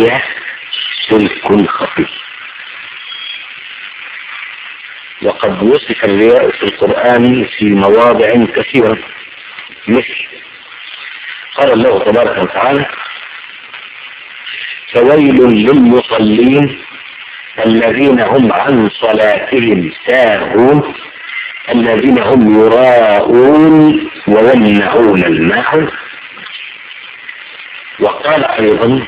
الرياء شرك خفي وقد وصف الرياء في القرآن في مواضع كثيرة مثل قال الله تبارك وتعالى فويل للمصلين الذين هم عن صلاتهم ساهون الذين هم يراءون ويمنعون الماعون وقال ايضا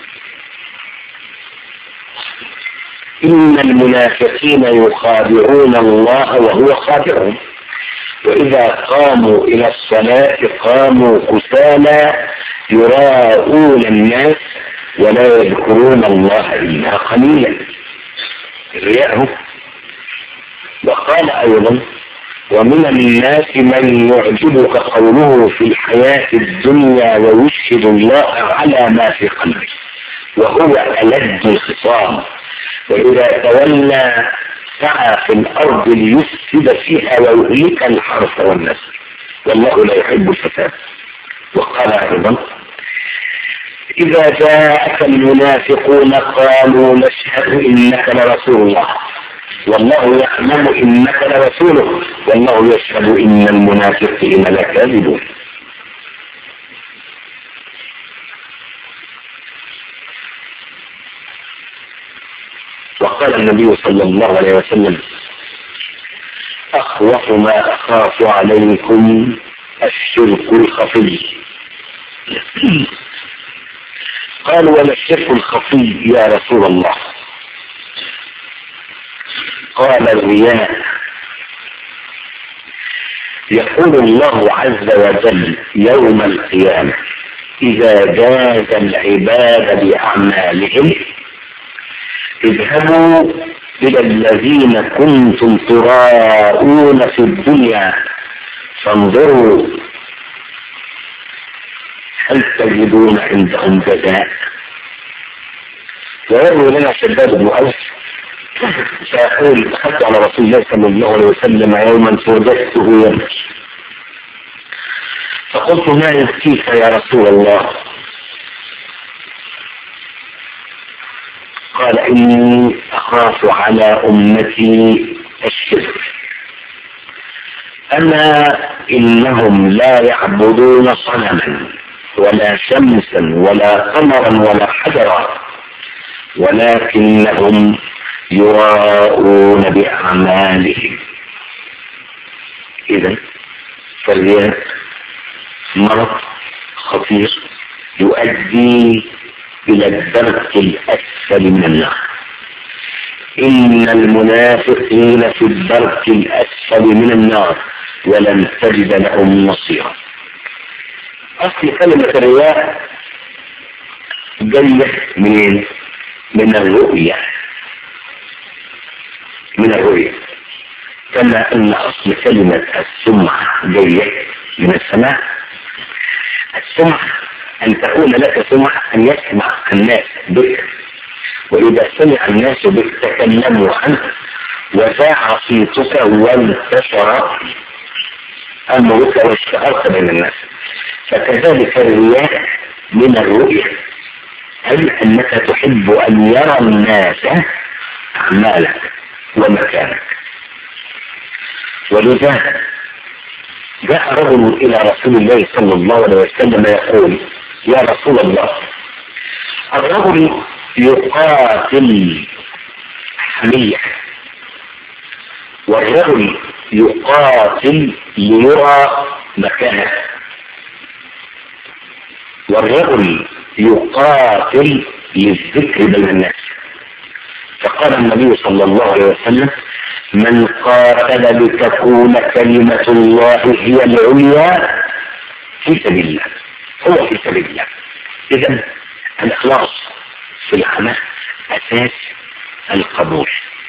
ان المنافقين يخادعون الله وهو خادعهم واذا قاموا الى الصلاه قاموا كسالى يراءون الناس ولا يذكرون الله الا قليلا الرياء وقال ايضا ومن الناس من يعجبك قوله في الحياة الدنيا ويشهد الله على ما في قلبه وهو ألد الخصام وإذا تولى سعى في الأرض ليفسد فيها ويهلك الحرث والنسل والله لا يحب الفساد وقال أيضا إذا جاءك المنافقون قالوا نشهد إنك لرسول الله والله يعلم إنك لرسوله والله يشهد إن المنافقين لكاذبون وقال النبي صلى الله عليه وسلم أخوف ما أخاف عليكم الشرك الخفي قالوا وما الشرك الخفي يا رسول الله قال الرياء يقول الله عز وجل يوم القيامة إذا جاز العباد بأعمالهم اذهبوا إلى الذين كنتم تراءون في الدنيا فانظروا هل تجدون عندهم جزاء ويروي لنا شداد بن أوس فيقول دخلت على رسول الله صلى الله عليه وسلم يوما فوجدته يبكي فقلت ما يبكيك يا رسول الله قال إني أخاف على أمتي الشرك أما إنهم لا يعبدون صنما ولا شمسا ولا قمرا ولا حجرا ولكنهم يراءون بأعمالهم إذا فالرياء مرض خطير يؤدي إلى الدرك الأسفل من النار إن المنافقين في الدرك الأسفل من النار ولن تجد لهم نصيرا أصل كلمة الرياء جاية منين؟ من الرؤية من الرؤية كما أن أصل كلمة السمعة جاية من السماع السمع أن تكون لك سمع أن يسمع الناس بك وإذا سمع الناس بك تكلموا عنك وذاع صيتك وانتشر أمرك واشتهرت بين الناس فكذلك الرياء من الرؤية أي أنك تحب أن يرى الناس أعمالك ومكانك ولذا جاء رجل إلى رسول الله صلى الله عليه وسلم يقول يا رسول الله الرجل يقاتل حمية والرجل يقاتل ليرى مكانه والرجل يقاتل للذكر بين الناس فقال النبي صلى الله عليه وسلم من قاتل لتكون كلمة الله هي العليا في سبيل الله هو في سبيل الله إذا الإخلاص في العمل أساس القبول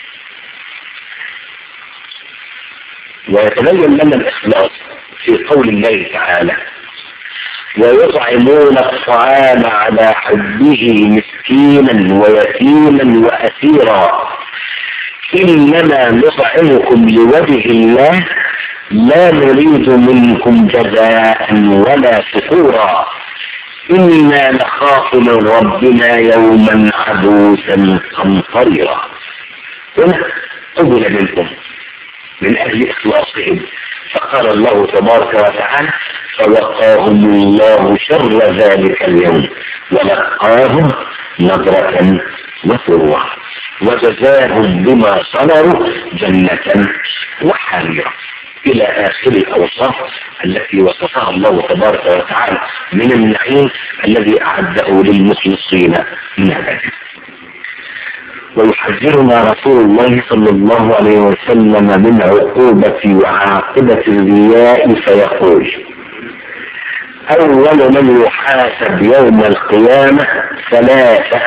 ويتبين لنا الإخلاص في قول الله تعالى ويطعمون الطعام على حبه مسكينا ويتيما وأسيرا إنما نطعمكم لوجه الله لا نريد منكم جزاء ولا شكورا إنا نخاف من ربنا يوما عبوسا قمطريرا هنا قبل منهم من أجل إخلاصهم فقال الله تبارك وتعالى فوقاهم الله شر ذلك اليوم ولقاهم نظرة وسرورا وجزاهم بما صبروا جنة وحريرا إلى آخر الأوصاف التي وصفها الله تبارك وتعالى من النعيم الذي أعده للمخلصين من عباده ويحذرنا رسول الله صلى الله عليه وسلم من عقوبة وعاقبة الرياء فيقول أول من يحاسب يوم القيامة ثلاثة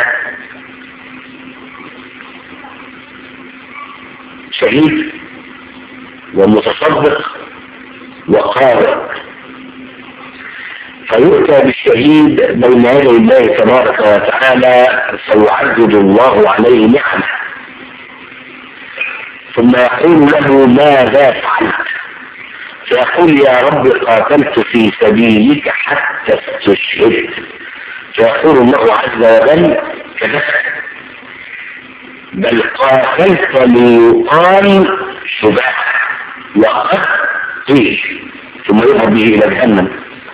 شهيد ومتصدق وقارئ فيؤتى بالشهيد بين يدي الله تبارك وتعالى فيعدد الله عليه نعمه ثم يقول له ماذا فعلت فيقول يا رب قاتلت في سبيلك حتى استشهدت فيقول الله عز وجل كذبت بل قاتلت ليقال شباب وقد قيل ثم يذهب به الى جهنم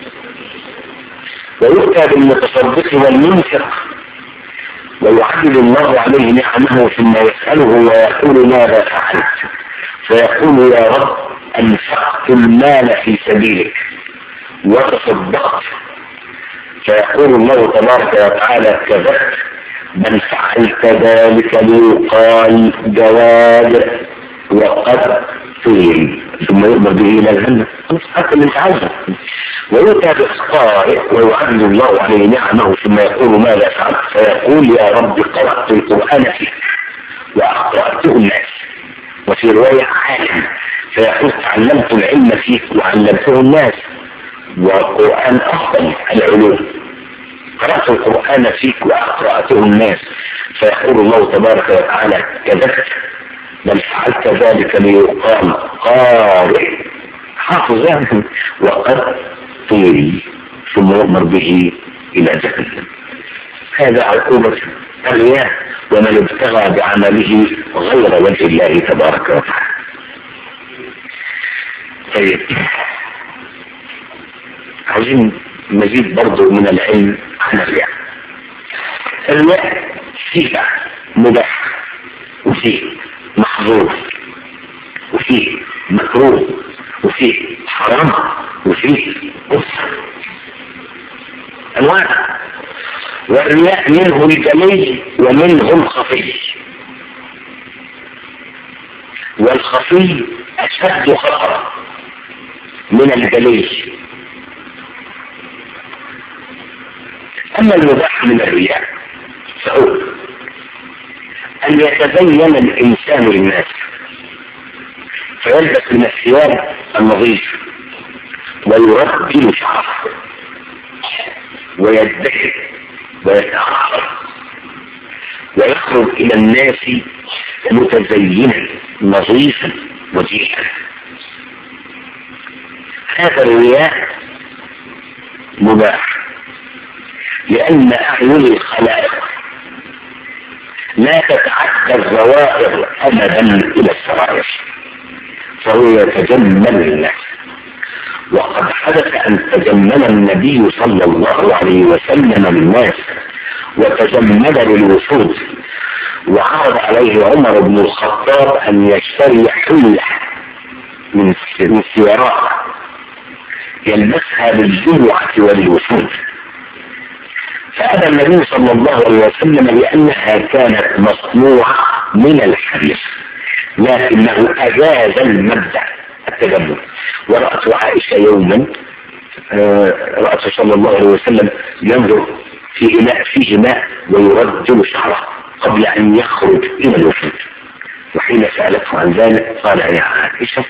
ويؤتى بالمتصدق والمنفق ويعدل الله عليه نعمه ثم يسأله ويقول ماذا فعلت فيقول يا رب أنفقت المال في سبيلك وتصدقت فيقول الله تبارك وتعالى كذبت بل فعلت ذلك ليقال جواد وقد قيل ثم يؤمر به الى الجنه حتى اللي انت عاوزه ويؤتى باخطائه ويعد الله عليه نعمه ثم يقول ماذا فعلت فيقول يا رب قرات القران فيك واقراته الناس وفي روايه عالم فيقول تعلمت العلم فيك وعلمته الناس والقران افضل العلوم قرات القران فيك واقراته الناس فيقول الله تبارك وتعالى كذبت بل فعلت ذلك ليقال قارئ حافظ يعني وقد قيل ثم يؤمر به الى جهنم هذا عقوبة الرياء ومن ابتغى بعمله غير وجه الله تبارك وتعالى طيب عايزين مزيد برضو من العلم عن الرياء الرياء فيه مباح وفيه محظور وفيه مكروه وفيه حرام وفيه كفر انواع والرياء منه الجلي ومنه الخفي والخفي اشد خطرا من الجلي اما المباح من الرياء فهو أن يتبين الإنسان للناس فيلبس من الثياب النظيف ويربي شعره ويدخر ويتأخر ويخرج إلى الناس متزينا نظيفا وجيها هذا الرياء مباح لأن أعين الخلائق لا تتعدى الظواهر ابدا الى السرائر فهو يتجمل الناس وقد حدث ان تجمل النبي صلى الله عليه وسلم الناس وتجمل للوفود وعرض عليه عمر بن الخطاب ان يشتري حله من من سيارات يلبسها للجمعه وللوفود فأبى النبي صلى الله عليه وسلم لأنها كانت مصنوعة من الحديث لكنه أجاز المبدأ التجمل ورأت عائشة يوما رأت صلى الله عليه وسلم ينظر في إناء فيه ماء ويرجل شعره قبل أن يخرج إلى الوفود وحين سألته عن ذلك قال يا عائشة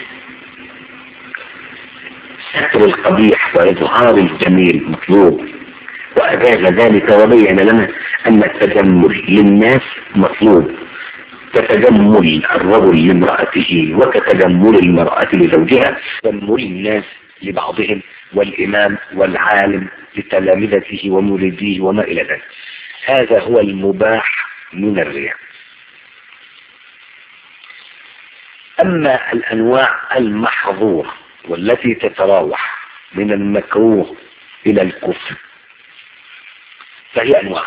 ستر القبيح وإظهار الجميل مطلوب وأجاز ذلك وبين لنا أن التجمل للناس مطلوب كتجمل الرجل لامرأته وكتجمل المرأة لزوجها تجمل الناس لبعضهم والإمام والعالم لتلامذته ومريديه وما إلى ذلك هذا هو المباح من الرياء أما الأنواع المحظورة والتي تتراوح من المكروه إلى الكفر فهي أنواع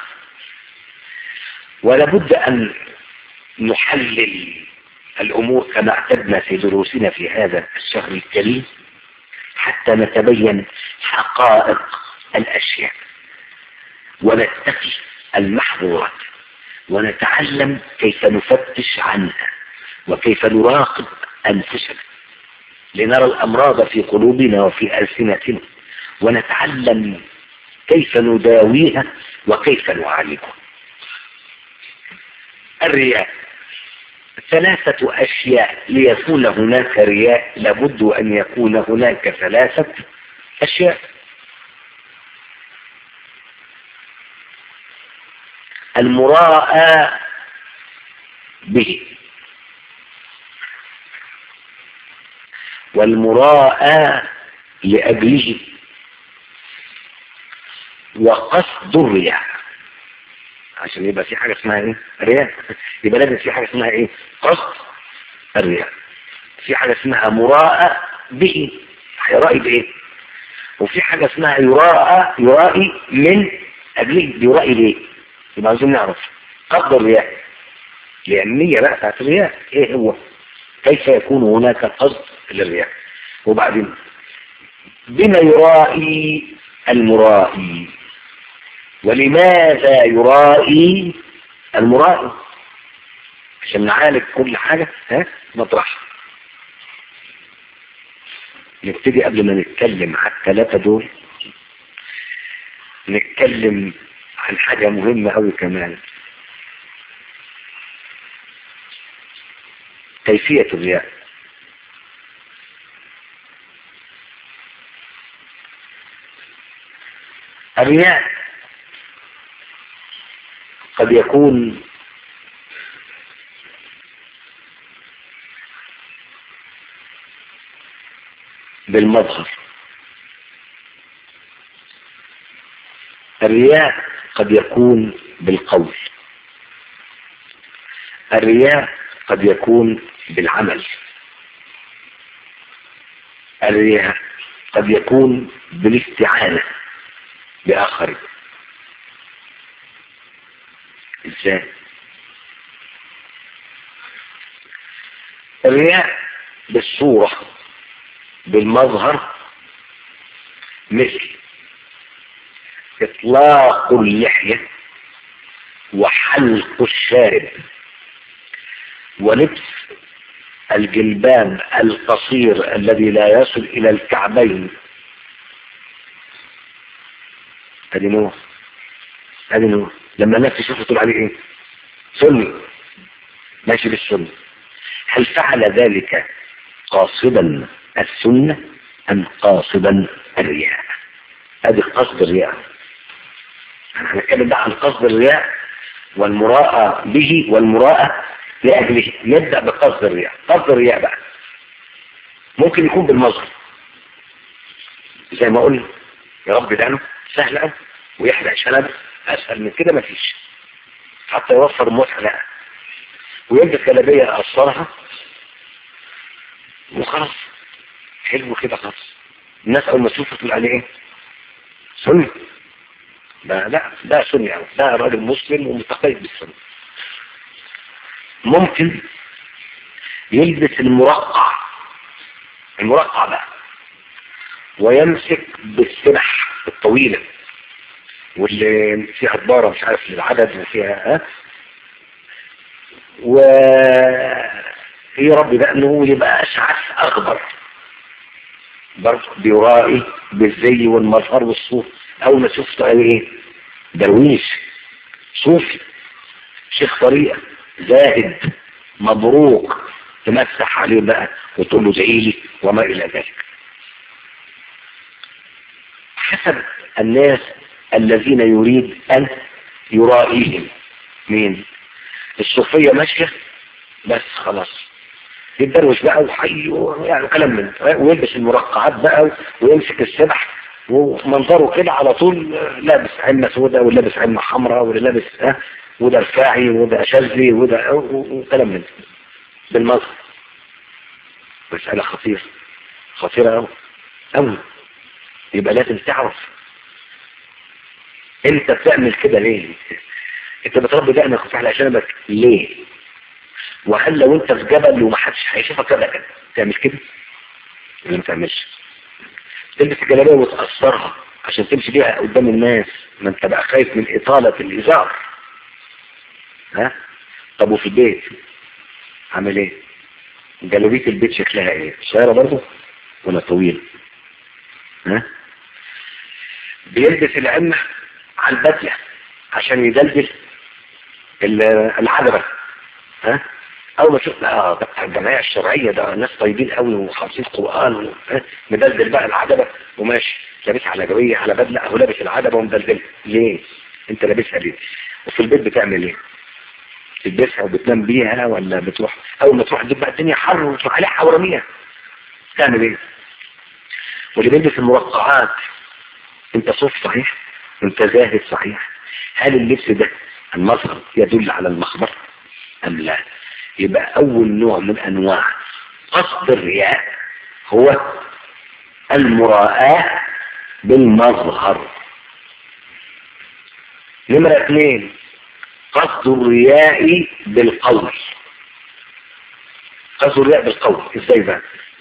ولابد أن نحلل الأمور كما اعتدنا في دروسنا في هذا الشهر الكريم حتى نتبين حقائق الأشياء ونتقي المحظورات ونتعلم كيف نفتش عنها وكيف نراقب أنفسنا لنرى الأمراض في قلوبنا وفي ألسنتنا ونتعلم كيف نداويها وكيف نعالجها الرياء ثلاثة أشياء ليكون هناك رياء لابد أن يكون هناك ثلاثة أشياء المراءة به والمراءة لأجله وقصد الرياء عشان يبقى في حاجة اسمها ايه رياء يبقى لازم في حاجة اسمها ايه قصد الرياء في حاجة اسمها مراءة به هيرائي بايه وفي حاجة اسمها يراء يرائي من أجله يرائي ليه يبقى عايزين نعرف قصد الرياء لأنية بقى بتاعت الرياء ايه هو كيف يكون هناك قصد للرياء وبعدين بما يرائي المرائي ولماذا يرائي المرائي عشان نعالج كل حاجة ها مطرح نبتدي قبل ما نتكلم على الثلاثة دول نتكلم عن حاجة مهمة أوي كمان كيفية الرياء الرياء قد يكون بالمظهر الرياء قد يكون بالقول الرياء قد يكون بالعمل الرياء قد يكون بالاستعانة بآخرين ازاي الرياء بالصورة بالمظهر مثل اطلاق اللحية وحلق الشارب ولبس الجلبان القصير الذي لا يصل الى الكعبين ادي نوع ادي نوع لما الناس تشوفه تقول عليه ايه سني ماشي بالسنة هل فعل ذلك قاصدا السنة ام قاصدا الرياء ادي قصد الرياء هنتكلم بقى عن قصد الرياء والمراءة به والمراءة لأجله نبدأ بقصد الرياء قصد الرياء بقى ممكن يكون بالمظهر زي ما قلنا يا رب دانه سهل قوي ويحرق شنبه اسهل من كده مفيش حتى يوفر المتعه لا ويلبس جلابيه يقصرها وخلاص حلو كده خلاص الناس اول ما تشوفه تقول عليه ايه سني ده لا ده سني قوي ده راجل مسلم ومتقيد بالسنه ممكن يلبس المرقع المرقع بقى ويمسك بالسبح الطويلة واللي فيها عبارة مش عارف للعدد وفيها ها و يربي بقى انه يبقى اشعث اخضر برضه بيرائي بالزي والمظهر والصوف اول ما شفته قال ايه درويش صوفي شيخ طريقة زاهد مبروك تمسح عليه بقى وتقول له ادعي لي وما الى ذلك حسب الناس الذين يريد ان يرائيهم مين الصوفية ماشية بس خلاص يتدروش بقى وحي يعني كلام من ويلبس المرقعات بقى ويمسك السبح ومنظره كده على طول لابس عمة سوداء ولابس عمة حمراء واللي لابس ها وده رفاعي وده شاذلي وده وكلام من ده بالمظهر مسألة خطيرة خطيرة أوي أوي يبقى لازم تعرف انت بتعمل كده ليه انت بتربي دقنك وتفتح على شنبك ليه وهل لو انت في جبل ومحدش هيشوفك ابدا تعمل كده ولا ما تعملش تلبس الجلابيه وتقصرها عشان تمشي بيها قدام الناس ما انت بقى خايف من اطالة الازار ها طب وفي البيت عامل ايه جلابيه البيت شكلها ايه قصيره برضه ولا طويل ها بيلبس العمة على البدلة عشان يدلدل العدبة ها اول ما شفنا اه ده بتاع الجمعيه الشرعيه ده ناس طيبين قوي وحافظين قران مدلدل بقى العدبه وماشي لابس على جويه على بدله اهو لابس العدبه ومدلدل ليه انت لابسها ليه وفي البيت بتعمل ايه تلبسها وبتنام بيها ولا بتروح اول ما تروح تبقى الدنيا حر وتروح عليها حورانيه تعمل ايه واللي بيلبس المرقعات انت صوف صحيح انت زاهد صحيح هل اللبس ده المظهر يدل على المخبر ام لا يبقى اول نوع من انواع قصد الرياء هو المراءة بالمظهر نمرة اثنين قصد الرياء بالقول قصد الرياء بالقول ازاي بقى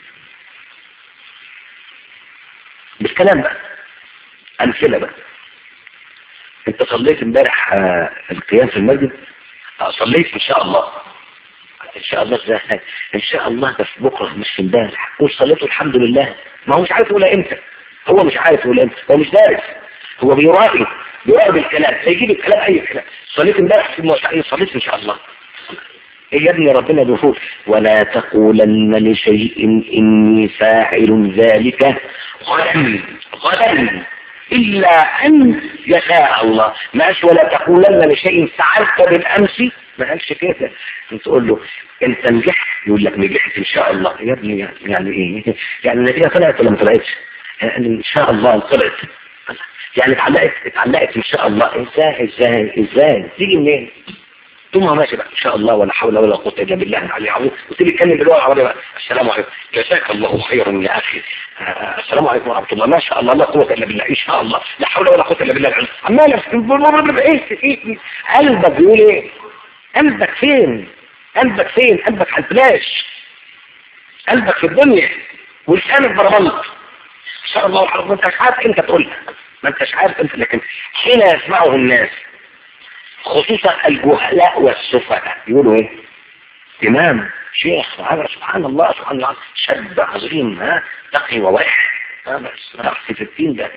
بالكلام بقى امثلة بقى انت صليت امبارح آه القيام في المسجد آه صليت ان شاء الله ان شاء الله ازاي ان شاء الله ده في بكره مش في امبارح قول صليته الحمد لله ما هو مش عارف يقولها امتى هو مش عارف يقولها امتى هو مش دارس هو بيراقب بيراقب بالكلام فيجيب الكلام اي كلام صليت امبارح في الموسعية صليت ان شاء الله ايه يا ابني ربنا بيقول ولا تقولن لشيء اني فاعل ذلك غدا غدا الا ان يشاء الله ماش ولا تقولن لشيء فعلت بالامس ما قالش كده تقول له انت نجحت يقول لك نجحت ان شاء الله يا ابني يعني ايه يعني النتيجه طلعت ولا ما طلعتش يعني ان شاء الله طلعت يعني اتعلقت اتعلقت ان شاء الله ازاي ازاي ازاي تيجي منين ثم ماشي بقى ان شاء الله ولا حول ولا قوه الا بالله العلي العظيم وتيجي تتكلم باللغه العربيه بقى السلام عليكم جزاك الله خيرا يا اخي آه السلام عليكم ورحمه الله ما شاء الله لا قوه الا بالله ان شاء الله لا حول ولا قوه الا بالله العلي عمال ايه ايه قلبك بيقول ايه قلبك فين قلبك فين قلبك على الفلاش قلبك في الدنيا ولسانك بربلط ان شاء الله وحرم انت مش عارف انت تقولها ما انتش عارف انت لكن حين يسمعه الناس خصوصا الجهلاء والسفهاء يقولوا ايه امام شيخ سبحان الله سبحان الله شاب عظيم ها تقي وواحد بس في الدين ده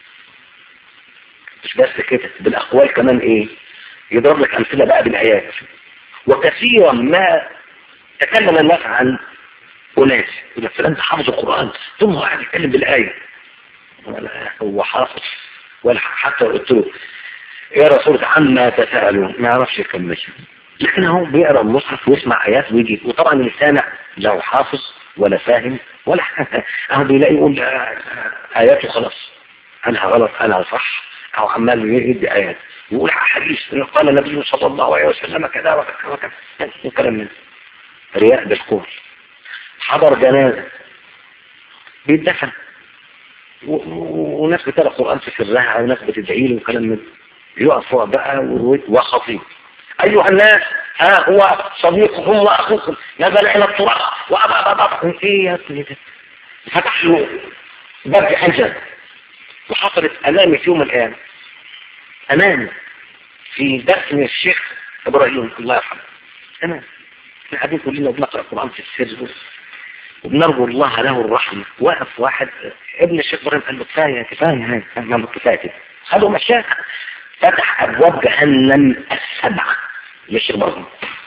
مش بس كده بالاقوال كمان ايه يضرب لك امثله بقى بالايات وكثيرا ما تكلم الناس عن اناس يقول لك فلان حافظ القران ثم هو قاعد يتكلم بالايه ولا هو حافظ ولا حتى قلت له يا رسول عما تسألون ما يعرفش يكمل لكن هو بيقرا المصحف ويسمع ايات ويجي وطبعا اللي سامع لا حافظ ولا فاهم ولا اهو بيلاقي يقول ايات وخلاص انا غلط انا صح او عمال يدي ايات يقول حديث قال النبي صلى الله عليه وسلم كذا وكذا وكذا الكلام من رياء بالقول حضر جنازه بيتدفن وناس بتقرا قران في سرها وناس بتدعي له وكلام من يقف فوق بقى وخطيب ايها الناس ها هو صديقكم واخوكم نزل الى التراب وابا ايه يا ابني ده فتح له باب حجر وحصلت امامي في يوم الان امامي في دفن الشيخ ابراهيم الله يرحمه تمام احنا قاعدين كلنا بنقرا القران في السر وبنرجو الله له الرحمه وقف واحد ابن الشيخ ابراهيم قال له كفايه كفايه هاي كفايه كده خدوا مشاه فتح ابواب جهنم السبعه مش ابراهيم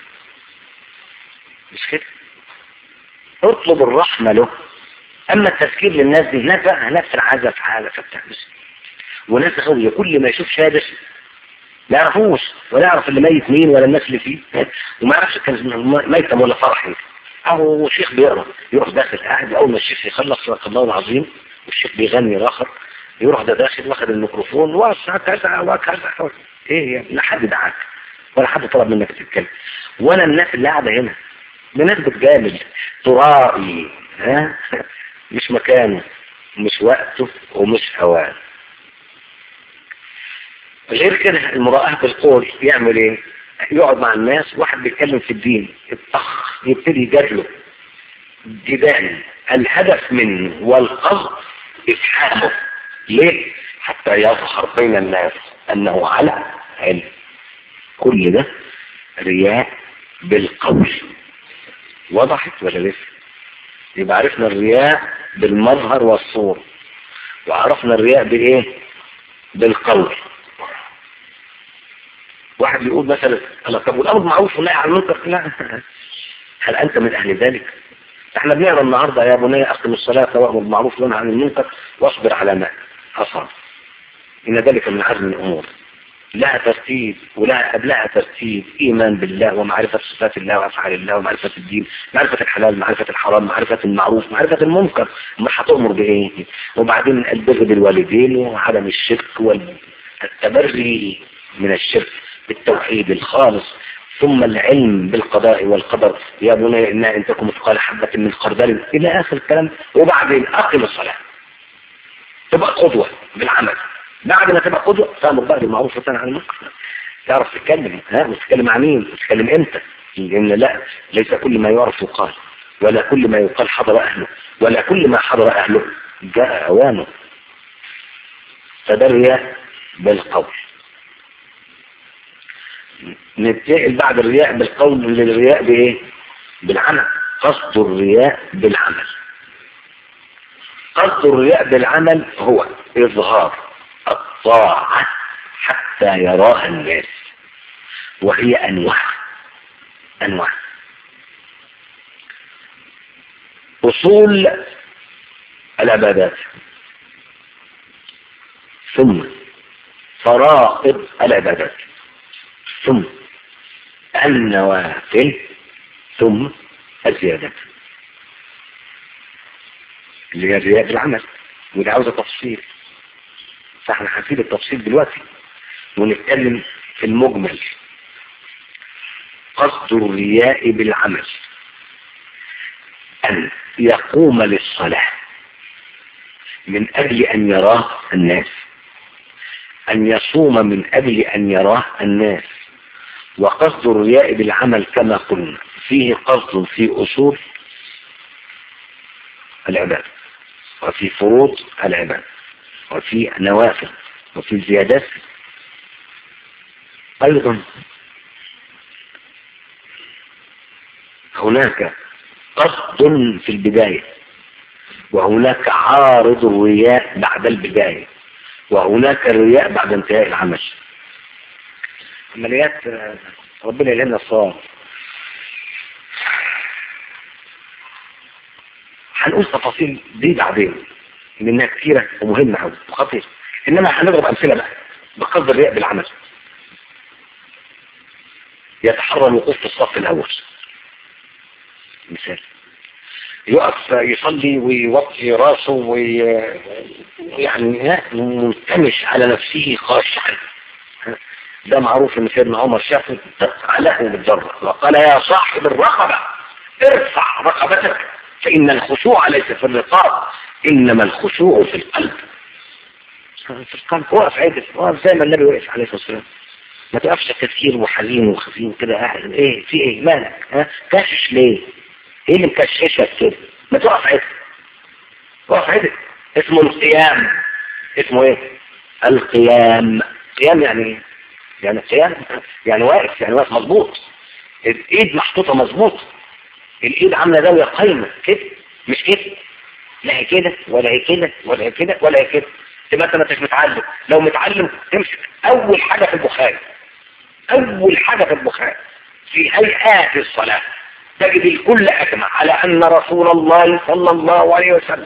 مش كده اطلب الرحمه له اما التذكير للناس دي الناس بقى ناس في العزة في حالة فبتحبس وناس غاوية كل ما يشوف شادس ما يعرفوش ولا يعرف اللي ميت مين ولا الناس اللي فيه وما يعرفش كان ميتم ولا فرح او شيخ بيقرا يروح داخل قاعد اول ما الشيخ يخلص صدق الله العظيم والشيخ بيغني الاخر يروح ده داخل واخد الميكروفون وكذا وكذا ايه يعني لا حد دعاك ولا حد طلب منك تتكلم ولا الناس اللي قاعده هنا ده ناس بتجامل ترائي ها مش مكانه مش وقته ومش هواه غير كده المراءة بالقول يعمل ايه يقعد مع الناس واحد بيتكلم في الدين الطخ يبتدي يجادله جدال الهدف منه والقصد افحامه ليه حتى يظهر بين الناس انه على علم كل ده رياء بالقول وضحت ولا لسه يبقى عرفنا الرياء بالمظهر والصور وعرفنا الرياء بايه بالقول واحد يقول مثلا الله طب والامر معروف والنهي عن المنكر لا هل انت من اهل ذلك احنا بنقرا النهارده يا بني اقم الصلاه وامر بالمعروف وانهى عن المنكر واصبر على ما اصاب ان ذلك من عزم الامور لها ترتيب ولها قبلها ترتيب ايمان بالله ومعرفة صفات الله وافعال الله ومعرفة الدين معرفة الحلال معرفة الحرام معرفة المعروف معرفة المنكر ما هتؤمر بايه وبعدين البر بالوالدين وعدم الشرك والتبري من الشرك بالتوحيد الخالص ثم العلم بالقضاء والقدر يا بني إنا إن تكن مثقال حبة من خردل إلى آخر الكلام وبعدين أقم الصلاة تبقى قدوة بالعمل بعد ما تبقى قدوة تأمر بقى بالمعروف وتنهى عن المنكر تعرف تتكلم ها تتكلم مع مين تتكلم امتى لأن لا ليس كل ما يعرف يقال ولا كل ما يقال حضر أهله ولا كل ما حضر أهله جاء أوانه فده بالقول ننتقل بعد الرياء بالقول للرياء بايه بالعمل قصد الرياء بالعمل قصد الرياء بالعمل هو اظهار الطاعة حتى يراها الناس وهي انواع انواع اصول العبادات ثم فرائض العبادات ثم النوافل ثم الزيادات اللي هي الرياء بالعمل ودي عاوزة تفصيل فاحنا هنفيد التفصيل دلوقتي ونتكلم في المجمل قصد الرياء بالعمل أن يقوم للصلاة من أجل أن يراه الناس أن يصوم من أجل أن يراه الناس وقصد الرياء بالعمل كما قلنا فيه قصد في أصول العبادة وفي فروض العبادة وفي نوافل وفي زيادات أيضا هناك قصد في البداية وهناك عارض الرياء بعد البداية وهناك الرياء بعد انتهاء العمل عمليات ربنا يلهمنا الصواب هنقول تفاصيل دي بعدين لانها كثيرة ومهمة قوي وخطيرة انما هنضرب امثلة بقى بقصد الرياء بالعمل يتحرى الوقوف في الصف الاول مثال يقف يصلي ويوطي راسه ويعني منتمش على نفسه خاشعا ده معروف ان سيدنا عمر شافه علقه بالجرة وقال يا صاحب الرقبة ارفع رقبتك فإن الخشوع ليس في الرقاب إنما الخشوع في القلب في القلب وقف عدل وقف زي ما النبي وقف عليه الصلاة والسلام ما تقفش تفكير وحزين وخفيف كده قاعد ايه في ايه مالك ها كاشش ليه ايه اللي مكششك كده ما تقف عدل وقف عدل اسمه القيام اسمه ايه القيام قيام يعني ايه يعني قيام يعني واقف يعني واقف مظبوط الايد محطوطة مظبوط الايد عاملة زاوية قايمة كده مش كده لا هي كده ولا هي كده ولا هي كده ولا هي كده تبقى انت ما انتش متعلم لو متعلم تمسك اول حاجة في البخاري اول حاجة في البخاري في هيئات الصلاة تجد الكل اجمع على ان رسول الله صلى الله عليه وسلم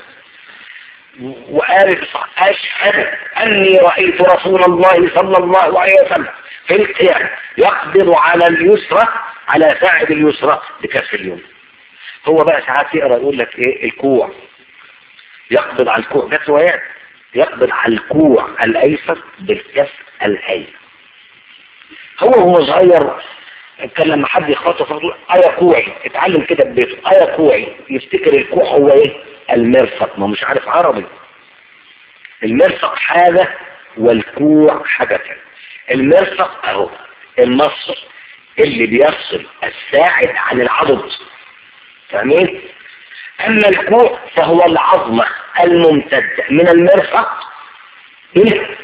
وقال أشهد أني رأيت رسول الله صلى الله عليه وسلم في القيام يقبض على اليسرى على ساعد اليسرى بكف اليوم هو بقى ساعات يقرأ يقول لك ايه الكوع يقبض على الكوع ده روايات يقبض على الكوع الايسر بالكف الايمن هو وهو صغير كان لما حد يخاطب يقول ايا كوعي اتعلم كده ببيته ايا كوعي يفتكر الكوع هو ايه المرفق ما مش عارف عربي المرفق حاجة والكوع حاجة تانية المرفق اهو المصر اللي بيفصل الساعد عن العضد فاهمين اما الكوع فهو العظمة الممتدة من المرفق الى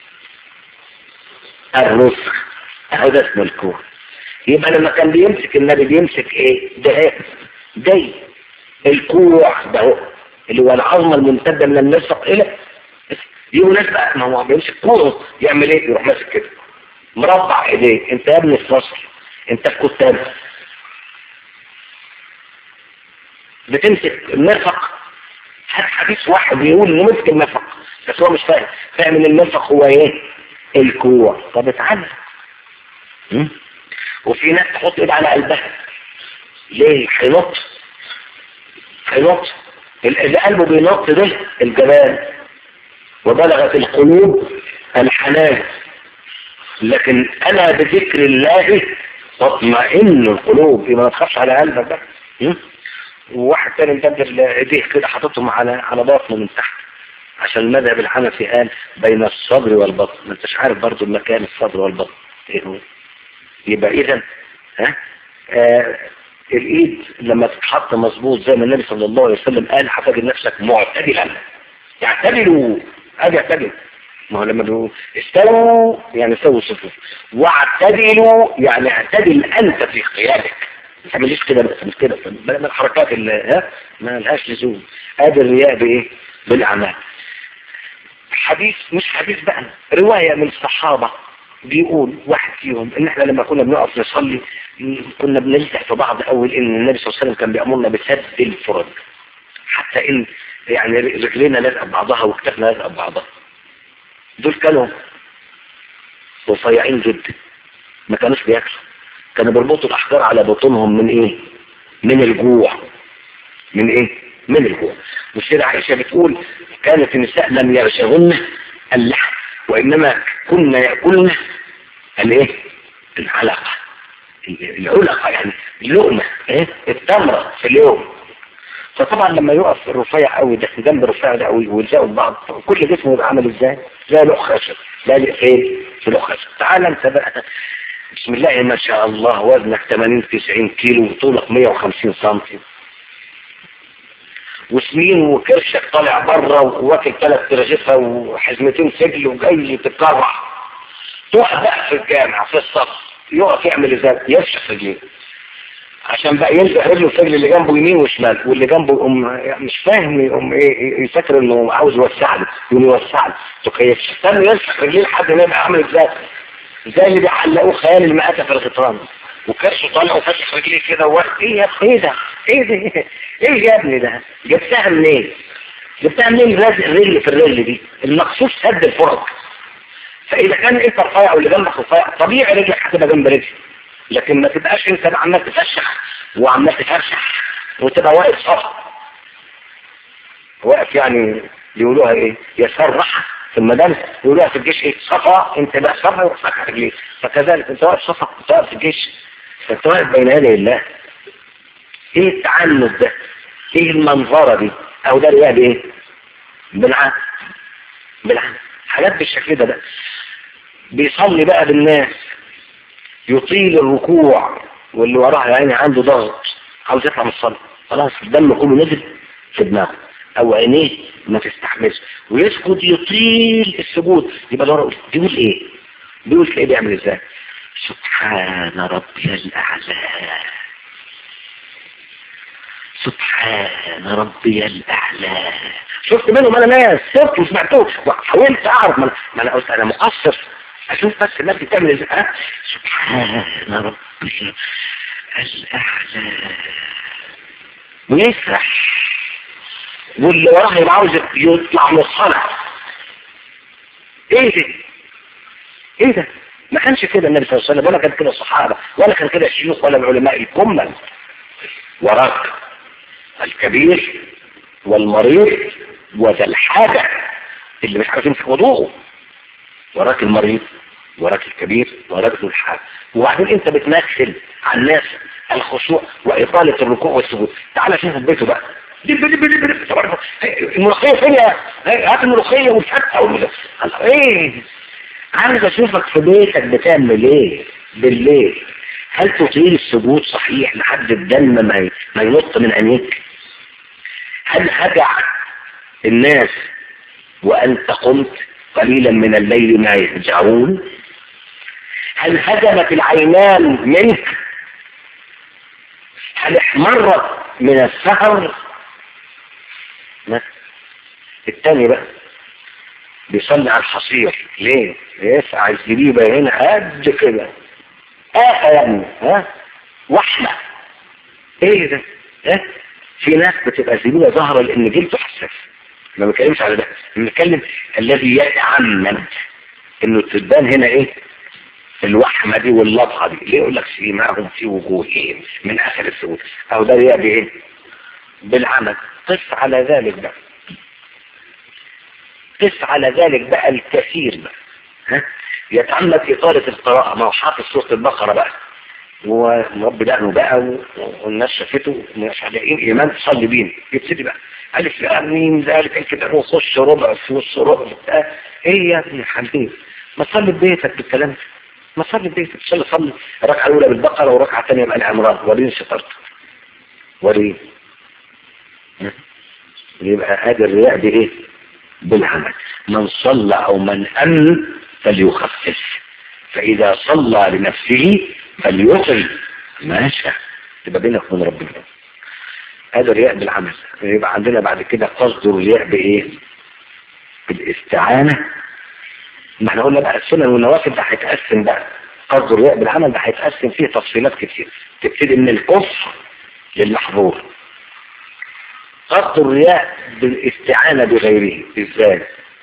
الرسخ هذا اسمه الكوع يبقى لما كان بيمسك النبي بيمسك ايه ده دي الكوع ده هو اللي هو العظمة الممتدة من المرفق الى يقول ناس بقى ما هو بيمسك كوعه يعمل ايه يروح ماسك كده مربع ايديه انت يا ابني في مصر انت في كتاب بتمسك المرفق هات حديث واحد يقول انه مسك المرفق بس هو مش فاهم فاهم ان المرفق هو ايه الكوع طب اتعلم وفي ناس تحط ايد على قلبها ليه هينط هينط اللي قلبه بينط ده الجبال وبلغت القلوب الحنان لكن انا بذكر الله تطمئن القلوب يبقى ما تخافش على قلبك بقى وواحد تاني مدبر ايديه كده حاططهم على على بطنه من تحت عشان المذهب الحنفي قال بين الصدر والبطن ما انتش عارف برضو المكان الصدر والبطن ايه هو يبقى اذا ها آه الايد لما تتحط مظبوط زي ما النبي صلى الله عليه وسلم قال هتجد نفسك معتدلا يعتدلوا اجي اعتدل ما هو لما بيقول استووا يعني سووا صفوف واعتدلوا يعني اعتدل انت في قيادك ما تعمليش كده بس مش كده من الحركات اللي ها ما لهاش لزوم ادي الرياء بايه بالاعمال حديث مش حديث بقى رواية من الصحابة بيقول واحد فيهم ان احنا لما كنا بنقف نصلي كنا بنلزق في بعض اول ان النبي صلى الله عليه وسلم كان بيأمرنا بسد الفرج حتى ان يعني رجلينا لازقه ببعضها وكتفنا لازقه ببعضها دول كانوا رفيعين جدا ما كانوش بياكلوا كانوا بيربطوا الاحجار على بطونهم من ايه من الجوع من ايه من الجوع والسيدة عائشة بتقول كانت النساء لم يرشغن اللحم وانما كنا يأكلن الايه العلقة العلقة يعني اللقمة ايه التمرة في اليوم فطبعا لما يقف الرفيع قوي ده جنب الرفيع ده قوي ويلزقوا ببعض كل جسمه يبقى عامل ازاي زي لوح خشب لازق فين في لوح خشب تعال انت بقى بسم الله ما شاء الله وزنك 80 90 كيلو وطولك 150 سم وسنين وكرشك طالع بره واكل ثلاث ترغيفه وحزمتين سجل وجاي تتكرع تقف بقى في الجامع في الصف يقف يعمل ازاي يفشخ رجليه عشان بقى يلزق رجله في رجل اللي جنبه يمين وشمال واللي جنبه يقوم مش فاهم يقوم ايه يفكر انه عاوز يوسع له يقوم يوسع له تكيفش استنى يلصق رجليه لحد ما يبقى عامل ازاي زي اللي بيعلقوه خيال المآتة في الغطران وكرشه طالع وفتح رجليه كده وقت ايه يا ايه ده ايه ده ايه يا ابني ده جبتها منين جبتها منين لازق الرجل في الرجل دي المقصود سد الفرج فاذا كان انت رفيع واللي جنبك رفيع طبيعي رجلك هتبقى جنب رجلي لكن ما تبقاش انت عمال تفشخ وعمال تفرشح وتبقى واقف صف واقف يعني بيقولوها ايه يسرح في المدارس يقولوها في الجيش ايه صفا انت بقى صفا وصفا رجليك فكذلك انت واقف صفا انت واقف في الجيش انت واقف بين يدي الله ايه التعنت ده ايه المنظرة دي او ده رياء بايه بالعقل بالعقل حاجات بالشكل ده بقى بيصلي بقى بالناس يطيل الركوع واللي وراه يعني عنده ضغط عاوز يطلع من الصلاة خلاص الدم كله نزل في دماغه او عينيه ما تستحملش ويسجد يطيل السجود يبقى ده بيقول ايه بيقول ايه بيعمل ازاي سبحان ربي الاعلى سبحان ربي الاعلى شفت منهم انا ناس شفت وسمعتوه وحاولت اعرف ما انا قلت انا مقصر اشوف بس الناس بتعمل ازاي أه؟ سبحان ربي الاعلى ويسرح واللي وراه يبقى عاوز يطلع من الصلاة ايه ده ايه ده ما كانش كده النبي صلى الله عليه وسلم ولا كان كده الصحابة ولا كان كده الشيوخ ولا العلماء الكمل وراك الكبير والمريض وذا الحاجة اللي مش عارف يمسك وضوءه وراك المريض وراك الكبير وراك ذو الحال وبعدين انت بتمثل على الناس الخشوع واطالة الركوع والسجود تعالى شوف بيته بقى دب دب دب دب تبارك الملوخية فين يا هات الملوخية والفتة ايه عايز اشوفك في بيتك بتعمل ايه بالليل هل تطيل السجود صحيح لحد الدم ما ما ينط من عينيك هل هدع الناس وانت قمت قليلا من الليل ما يهجعون هل هدمت العينان منك هل احمرت من السهر لا التاني بقى بيصلي على الحصير ليه يسعى الزبيبة هنا قد كده اه يا ابني ها وحمة ايه ده ها في ناس بتبقى زبيبة ظاهرة لان جلده حساس ما بنتكلمش على ده بنتكلم الذي يتعمد انه تبان هنا ايه الوحمة دي واللطعة دي ليه يقول لك في معهم في وجوههم من اخر السجود او ده رياء بايه بالعمل قس على ذلك بقى قس على ذلك بقى الكثير بقى ها يتعمد إطالة القراءة ما هو حافظ سورة البقرة بقى ورب دقنه بقى والناس شافته مش لاقيين إيمان تصلي بينا يبتدي بقى ألف مين ذلك كده وخش ربع في نص ربع إيه يا ابني حبيبي ما تصلي ببيتك بالكلام ده ما تصلي ببيتك صلي صلي الركعة الأولى بالبقرة والركعة الثانية بآل عمران وريني شطرت وريني يبقى هذا الرياء بإيه؟ بالعمل من صلى أو من أمن فليخفف فإذا صلى لنفسه فليطل ما شاء تبقى بينك وبين ربنا هذا الرياء بالعمل يبقى عندنا بعد كده قصد الرياء بإيه؟ بالاستعانة ما احنا قلنا بقى السنن والنوافل ده هيتقسم بقى قصد الرياء بالعمل ده هيتقسم فيه تفصيلات كتير تبتدي من الكفر للمحظور قصد الرياء بالاستعانة بغيره ازاي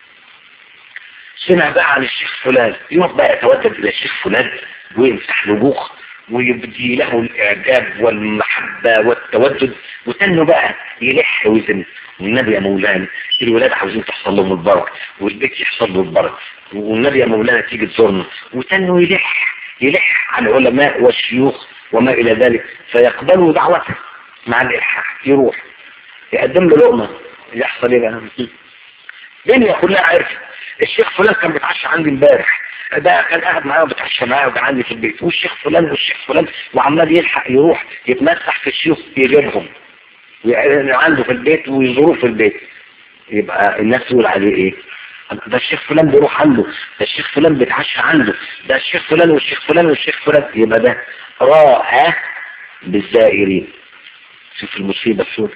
سمع بقى عن الشيخ فلان يروح بقى يتودد الى الشيخ فلان ويمسح له بوخ ويبدي له الاعجاب والمحبة والتودد وتنه بقى يلح ويزن والنبي يا مولانا الولاد عاوزين تحصل لهم البركة والبيت يحصل له البركة والنبي يا مولانا تيجي تزورنا وتنه يلح يلح على العلماء والشيوخ وما الى ذلك فيقبلوا دعوته مع الالحاح يروح يقدم له لقمة يحصل ايه بقى الدنيا كلها عرفت الشيخ فلان كان بيتعشى عندي امبارح ده كان قاعد معايا وبيتعشى معايا وكان عندي في البيت والشيخ فلان والشيخ فلان وعمال يلحق يروح يتمسح في الشيوخ يجيبهم عنده في البيت ويزوروه في البيت يبقى الناس تقول عليه ايه ده الشيخ فلان بيروح عنده ده الشيخ فلان بيتعشى عنده ده الشيخ فلان والشيخ فلان والشيخ فلان يبقى ده راء بالزائرين شوف المصيبة السوداء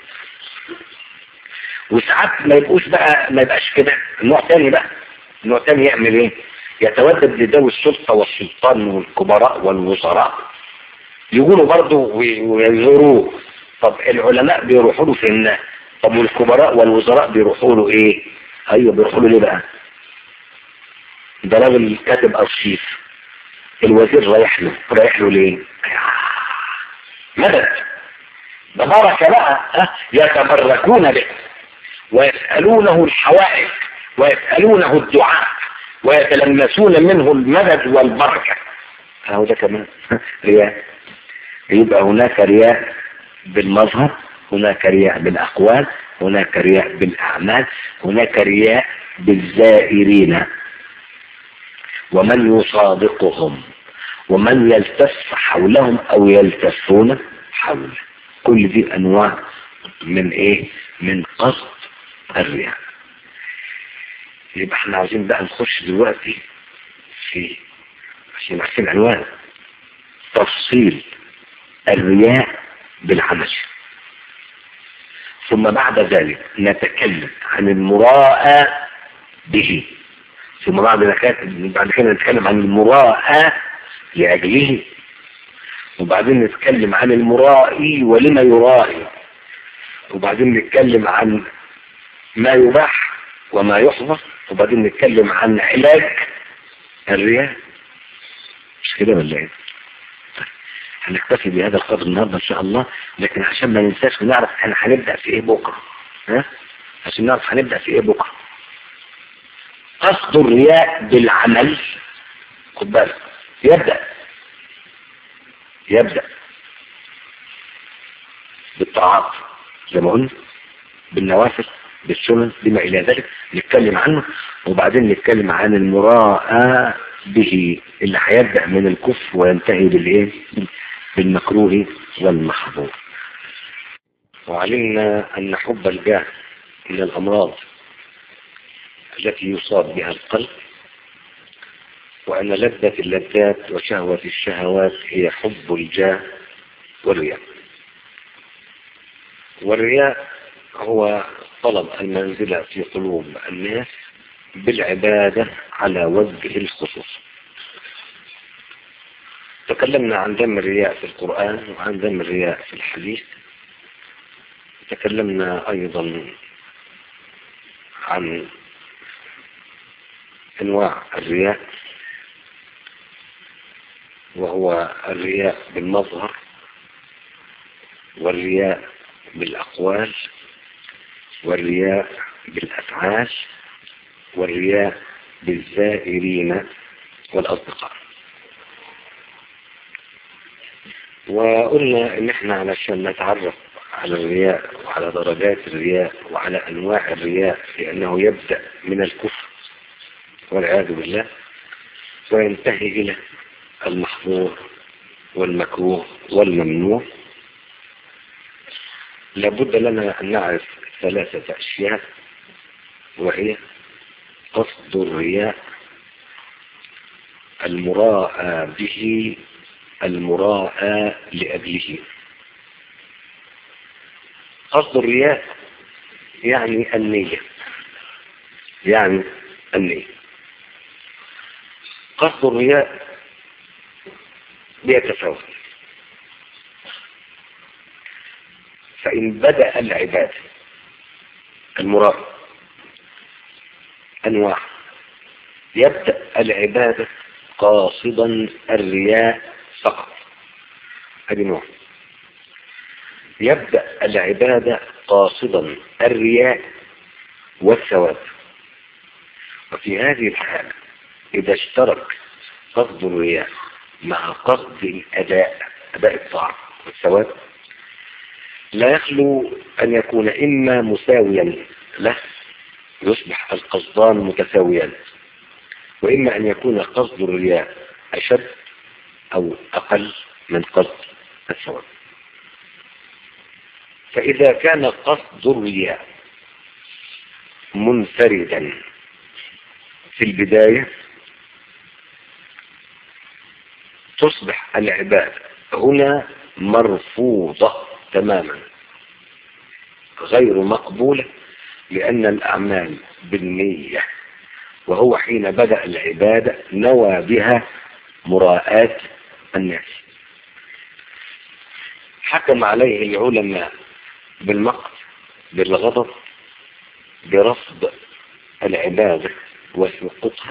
وساعات ما يبقوش بقى ما يبقاش كده النوع تاني بقى النوع تاني يعمل ايه يتودد لذوي السلطة والسلطان والكبراء والوزراء يقولوا برضه ويزوروه طب العلماء بيروحوا له فين طب والكبراء والوزراء بيروحوا له ايه ايوه بيروحوا له ليه بقى ده راجل كاتب ارشيف الوزير رايح له رايح له ليه مدد ده بركه بقى يتبركون به ويسألونه الحوائج ويسألونه الدعاء ويتلمسون منه المدد والبركة اهو ده كمان رياء يبقى هناك رياء بالمظهر هناك رياء بالأقوال هناك رياء بالأعمال هناك رياء بالزائرين ومن يصادقهم ومن يلتف حولهم أو يلتفون حوله كل دي أنواع من إيه من قصد الرياء يبقى احنا عاوزين بقى نخش دلوقتي في عشان نحكي العنوان تفصيل الرياء بالعمل ثم بعد ذلك نتكلم عن المراءة به ثم بعد بعد كده نتكلم عن المراءة لأجله وبعدين نتكلم عن المرائي ولما يرائي وبعدين نتكلم عن ما يباح وما يحظر وبعدين نتكلم عن علاج الرياء مش كده ولا ايه هنكتفي بهذا القدر النهارده ان شاء الله لكن عشان ما ننساش ونعرف احنا هنبدا في ايه بكره ها عشان نعرف هنبدا في ايه بكره قصد الرياء بالعمل خد بالك يبدأ يبدأ بالطاعات زي ما قلنا بالنوافل بالسنن بما إلى ذلك نتكلم عنه وبعدين نتكلم عن المراءة به اللي هيبدأ من الكفر وينتهي بالإيه بالمكروه والمحظور وعلمنا أن حب الجاه من الأمراض التي يصاب بها القلب وأن لذة اللذات وشهوة الشهوات هي حب الجاه والرياء والرياء هو طلب المنزلة في قلوب الناس بالعبادة على وجه الخصوص تكلمنا عن ذم الرياء في القرآن وعن ذم الرياء في الحديث تكلمنا أيضا عن انواع الرياء وهو الرياء بالمظهر والرياء بالاقوال والرياء بالافعال والرياء بالزائرين والاصدقاء وقلنا ان احنا علشان نتعرف على الرياء وعلى درجات الرياء وعلى انواع الرياء لانه يبدأ من الكفر والعياذ بالله وينتهي إلى المحظور والمكروه والممنوع لابد لنا أن نعرف ثلاثة أشياء وهي قصد الرياء المراءى به المراءى لأجله قصد الرياء يعني النية يعني النية قصد الرياء بيتفاوت فإن بدأ العباد المراد أنواع يبدأ العبادة قاصدا الرياء فقط هذه نوع يبدأ العبادة قاصدا الرياء والثواب وفي هذه الحالة إذا اشترك قصد الرياء مع قصد الأداء أداء الطاعة والثواب لا يخلو أن يكون إما مساويا له يصبح القصدان متساويان وإما أن يكون قصد الرياء أشد أو أقل من قصد الثواب فإذا كان قصد الرياء منفردا في البداية تصبح العبادة هنا مرفوضة تماما غير مقبولة لأن الأعمال بالنية وهو حين بدأ العبادة نوى بها مراءاة الناس حكم عليه العلماء بالمقت بالغضب برفض العبادة وسقوطها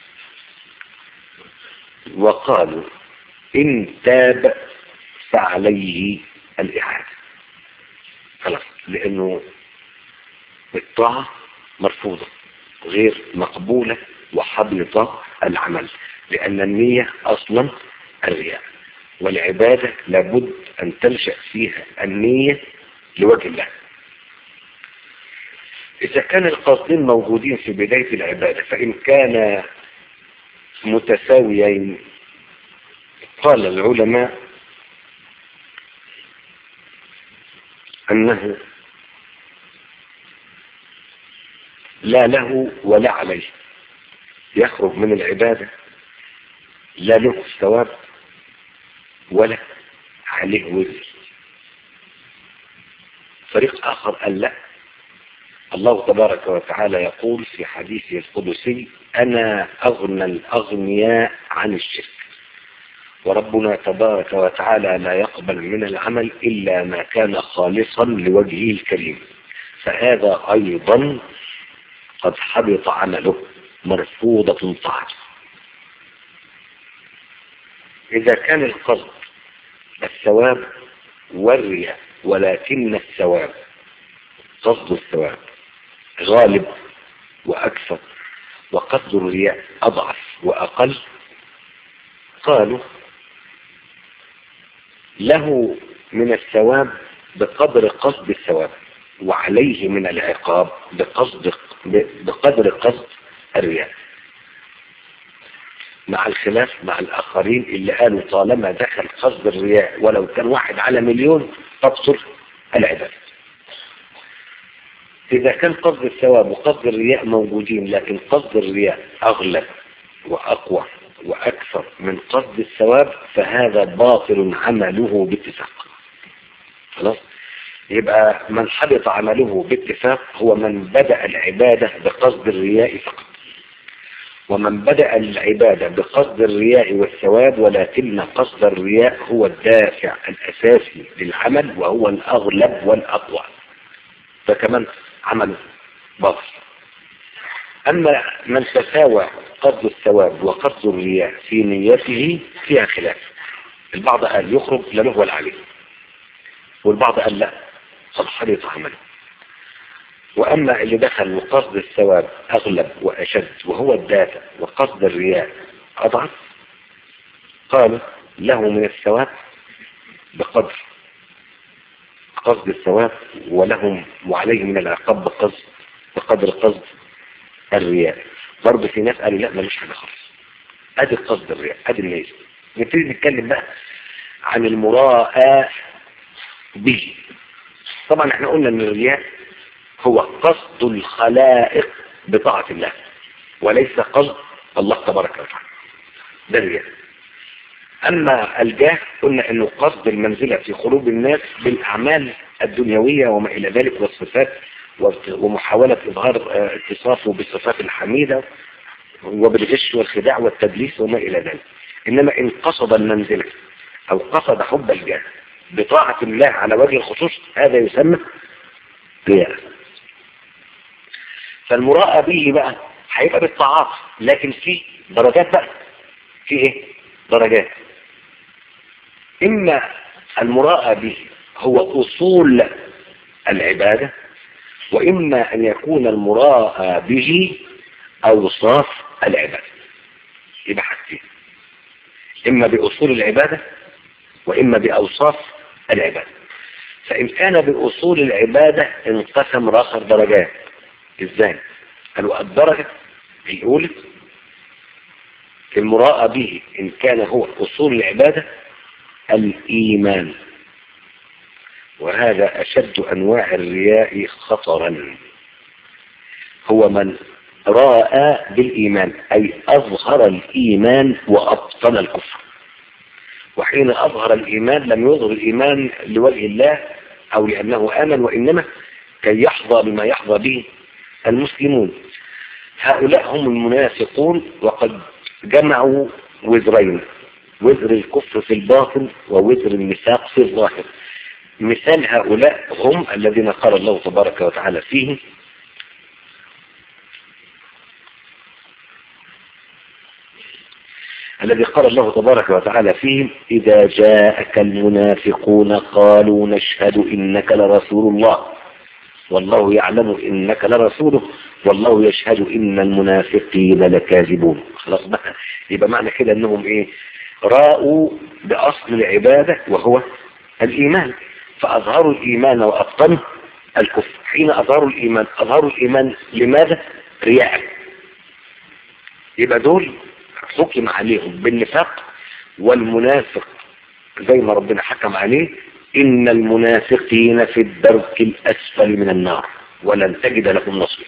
وقالوا إن تاب فعليه الإعادة خلاص لأنه الطاعة مرفوضة غير مقبولة وحبط العمل لأن النية أصلا الرياء والعبادة لابد أن تنشأ فيها النية لوجه الله إذا كان القصدين موجودين في بداية العبادة فإن كان متساويين قال العلماء أنه لا له ولا عليه يخرج من العبادة لا له ثواب ولا عليه وزر فريق آخر قال لا الله تبارك وتعالى يقول في حديثه القدسي أنا أغنى الأغنياء عن الشرك وربنا تبارك وتعالى لا يقبل من العمل إلا ما كان خالصا لوجهه الكريم فهذا أيضا قد حبط عمله مرفوضة طاعته إذا كان القصد الثواب والرياء ولكن الثواب قصد الثواب غالب وأكثر وقصد الرياء أضعف وأقل قالوا له من الثواب بقدر قصد الثواب وعليه من العقاب بقصد بقدر قصد الرياء مع الخلاف مع الآخرين اللي قالوا طالما دخل قصد الرياء ولو كان واحد على مليون تبطل العبادة إذا كان قصد الثواب وقصد الرياء موجودين لكن قصد الرياء أغلب وأقوى وأكثر من قصد الثواب فهذا باطل عمله باتفاق خلاص يبقى من حبط عمله باتفاق هو من بدأ العبادة بقصد الرياء فقط ومن بدأ العبادة بقصد الرياء والثواب ولكن قصد الرياء هو الدافع الأساسي للعمل وهو الأغلب والأقوى فكمان عمله باطل أما من تساوى قصد الثواب وقصد الرياء في نيته فيها خلاف البعض قال يخرج لا له ولا عليه والبعض قال لا قد حريط عمله وأما اللي دخل وقصد الثواب أغلب وأشد وهو الدافع وقصد الرياء أضعف قال له من الثواب بقدر قصد الثواب ولهم وعليه من العقاب بقصد بقدر قصد الرياء برضه في ناس قالوا لا ملوش حاجة خالص ادي قصد الرياء ادي النية نبتدي نتكلم بقى عن المراءة به طبعا احنا قلنا ان الرياء هو قصد الخلائق بطاعة الله وليس قصد الله تبارك وتعالى ده الرياء اما الجاه قلنا انه قصد المنزلة في قلوب الناس بالاعمال الدنيوية وما الى ذلك والصفات ومحاولة اظهار اتصافه بالصفات الحميدة وبالغش والخداع والتدليس وما الى ذلك انما ان قصد المنزلة او قصد حب الجاه بطاعة الله على وجه الخصوص هذا يسمى رياء فالمراءة به بقى هيبقى بالطاعات لكن في درجات بقى في ايه درجات اما المراءة به هو اصول العبادة واما ان يكون المراءة به اوصاف العبادة يبقى حاجتين اما باصول العبادة واما باوصاف العبادة فان كان باصول العبادة انقسم راخر درجات ازاي قالوا الدرجة الاولى المراءة به ان كان هو اصول العبادة الايمان وهذا اشد انواع الرياء خطرا هو من راء بالايمان اي اظهر الايمان وابطل الكفر وحين اظهر الايمان لم يظهر الايمان لوجه الله او لانه امن وانما كي يحظى بما يحظى به المسلمون هؤلاء هم المنافقون وقد جمعوا وزرين وزر الكفر في الباطن ووزر النفاق في الظاهر مثال هؤلاء هم الذين قال الله تبارك وتعالى فيهم الذي قال الله تبارك وتعالى فيهم إذا جاءك المنافقون قالوا نشهد إنك لرسول الله والله يعلم إنك لرسوله والله يشهد إن المنافقين لكاذبون خلاص بقى يبقى معنى كده أنهم إيه راءوا بأصل العبادة وهو الإيمان فأظهروا الإيمان وأبطنوا الكفر حين أظهروا الإيمان أظهروا الإيمان لماذا رياء يبقى دول حكم عليهم بالنفاق والمنافق زي ما ربنا حكم عليه إن المنافقين في الدرك الأسفل من النار ولن تجد لهم نصير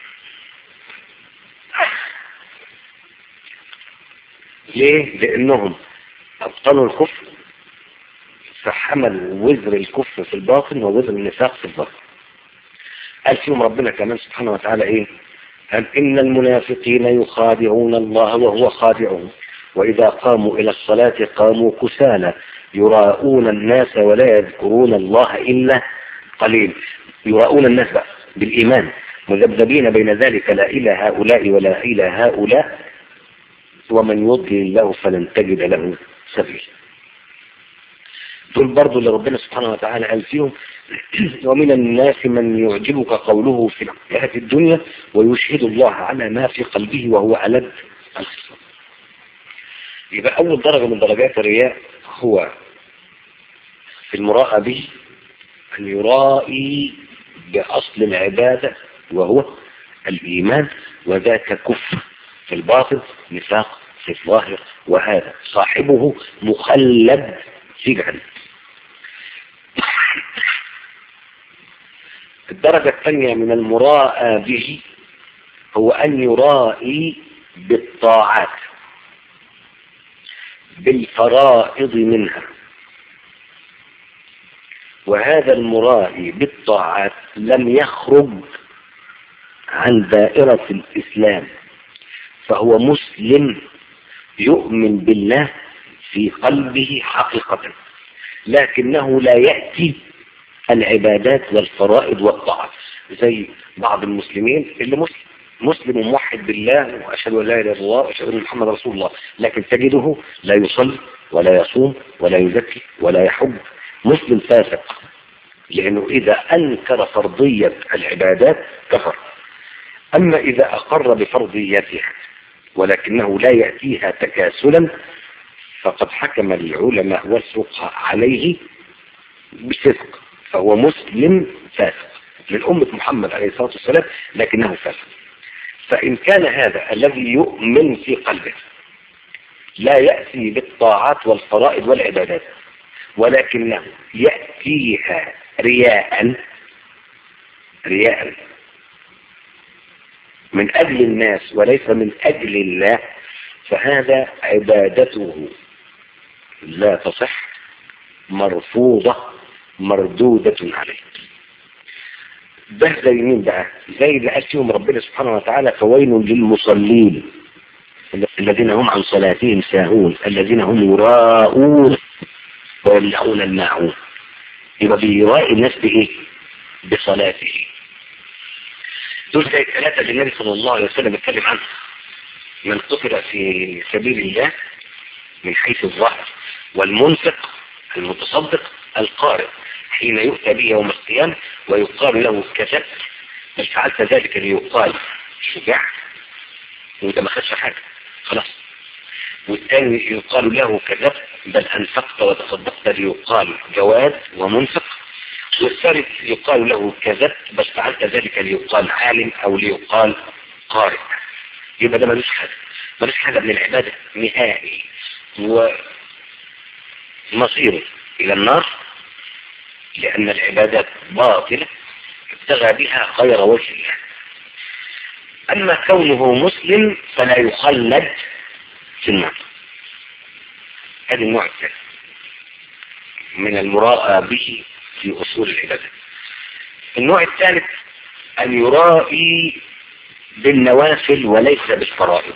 ليه؟ لأنهم أبطلوا الكفر فحملوا وزر الكفر في الباطن ووزر النفاق في الظاهر قال فيهم ربنا كمان سبحانه وتعالى ايه قال ان المنافقين يخادعون الله وهو خادعهم واذا قاموا الى الصلاة قاموا كسالى يراءون الناس ولا يذكرون الله الا قليل يراءون الناس بقى بالايمان مذبذبين بين ذلك لا الى هؤلاء ولا الى هؤلاء ومن يضلل الله فلن تجد له سبيلا دول برضو اللي ربنا سبحانه وتعالى قال فيهم ومن الناس من يعجبك قوله في الحياة الدنيا ويشهد الله على ما في قلبه وهو ألد الخصام يبقى أول درجة من درجات الرياء هو في المراءة به أن يرائي بأصل العبادة وهو الإيمان وذاك كفر في الباطن نفاق في الظاهر وهذا صاحبه مخلد في جهنم الدرجة الثانية من المراءة به هو أن يرائي بالطاعات بالفرائض منها وهذا المرائي بالطاعات لم يخرج عن دائرة الإسلام فهو مسلم يؤمن بالله في قلبه حقيقة لكنه لا يأتي العبادات والفرائض والطاعات زي بعض المسلمين اللي مسلم مسلم موحد بالله وأشهد أن لا إله إلا الله وأشهد أن محمد رسول الله لكن تجده لا يصلي ولا يصوم ولا يزكي ولا يحب مسلم فاسق لأنه إذا أنكر فرضية العبادات كفر أما إذا أقر بفرضيتها ولكنه لا يأتيها تكاسلا فقد حكم العلماء والفقهاء عليه بصدق فهو مسلم فاسق من أمة محمد عليه الصلاة والسلام لكنه فاسق فإن كان هذا الذي يؤمن في قلبه لا يأتي بالطاعات والفرائض والعبادات ولكنه يأتيها رياء رياء من أجل الناس وليس من أجل الله فهذا عبادته لا تصح مرفوضة مردودة عليه ده زي مين بقى زي اللي قال فيهم ربنا سبحانه وتعالى فويل للمصلين الذين هم عن صلاتهم ساهون الذين هم يراءون ويمنعون الماعون يبقى بيرائي الناس بايه بصلاته دول زي الثلاثة اللي النبي صلى الله عليه وسلم اتكلم عنهم من قتل في سبيل الله من حيث الظهر والمنفق المتصدق القارئ حين يؤتى به يوم القيامة ويقال له كذبت بل فعلت ذلك ليقال شجاع وانت ما خدش حاجة خلاص والثاني يقال له كذبت بل انفقت وتصدقت ليقال جواد ومنفق والثالث يقال له كذبت بس فعلت ذلك ليقال عالم او ليقال قارئ يبقى ده ملوش حاجة ملوش حاجة من العبادة نهائي ومصيره الى النار لان العبادات باطلة ابتغى بها غير وجه الله اما كونه مسلم فلا يخلد في النار هذا النوع الثاني من المراءة به في أصول العبادة النوع الثالث أن يرائي بالنوافل وليس بالفرائض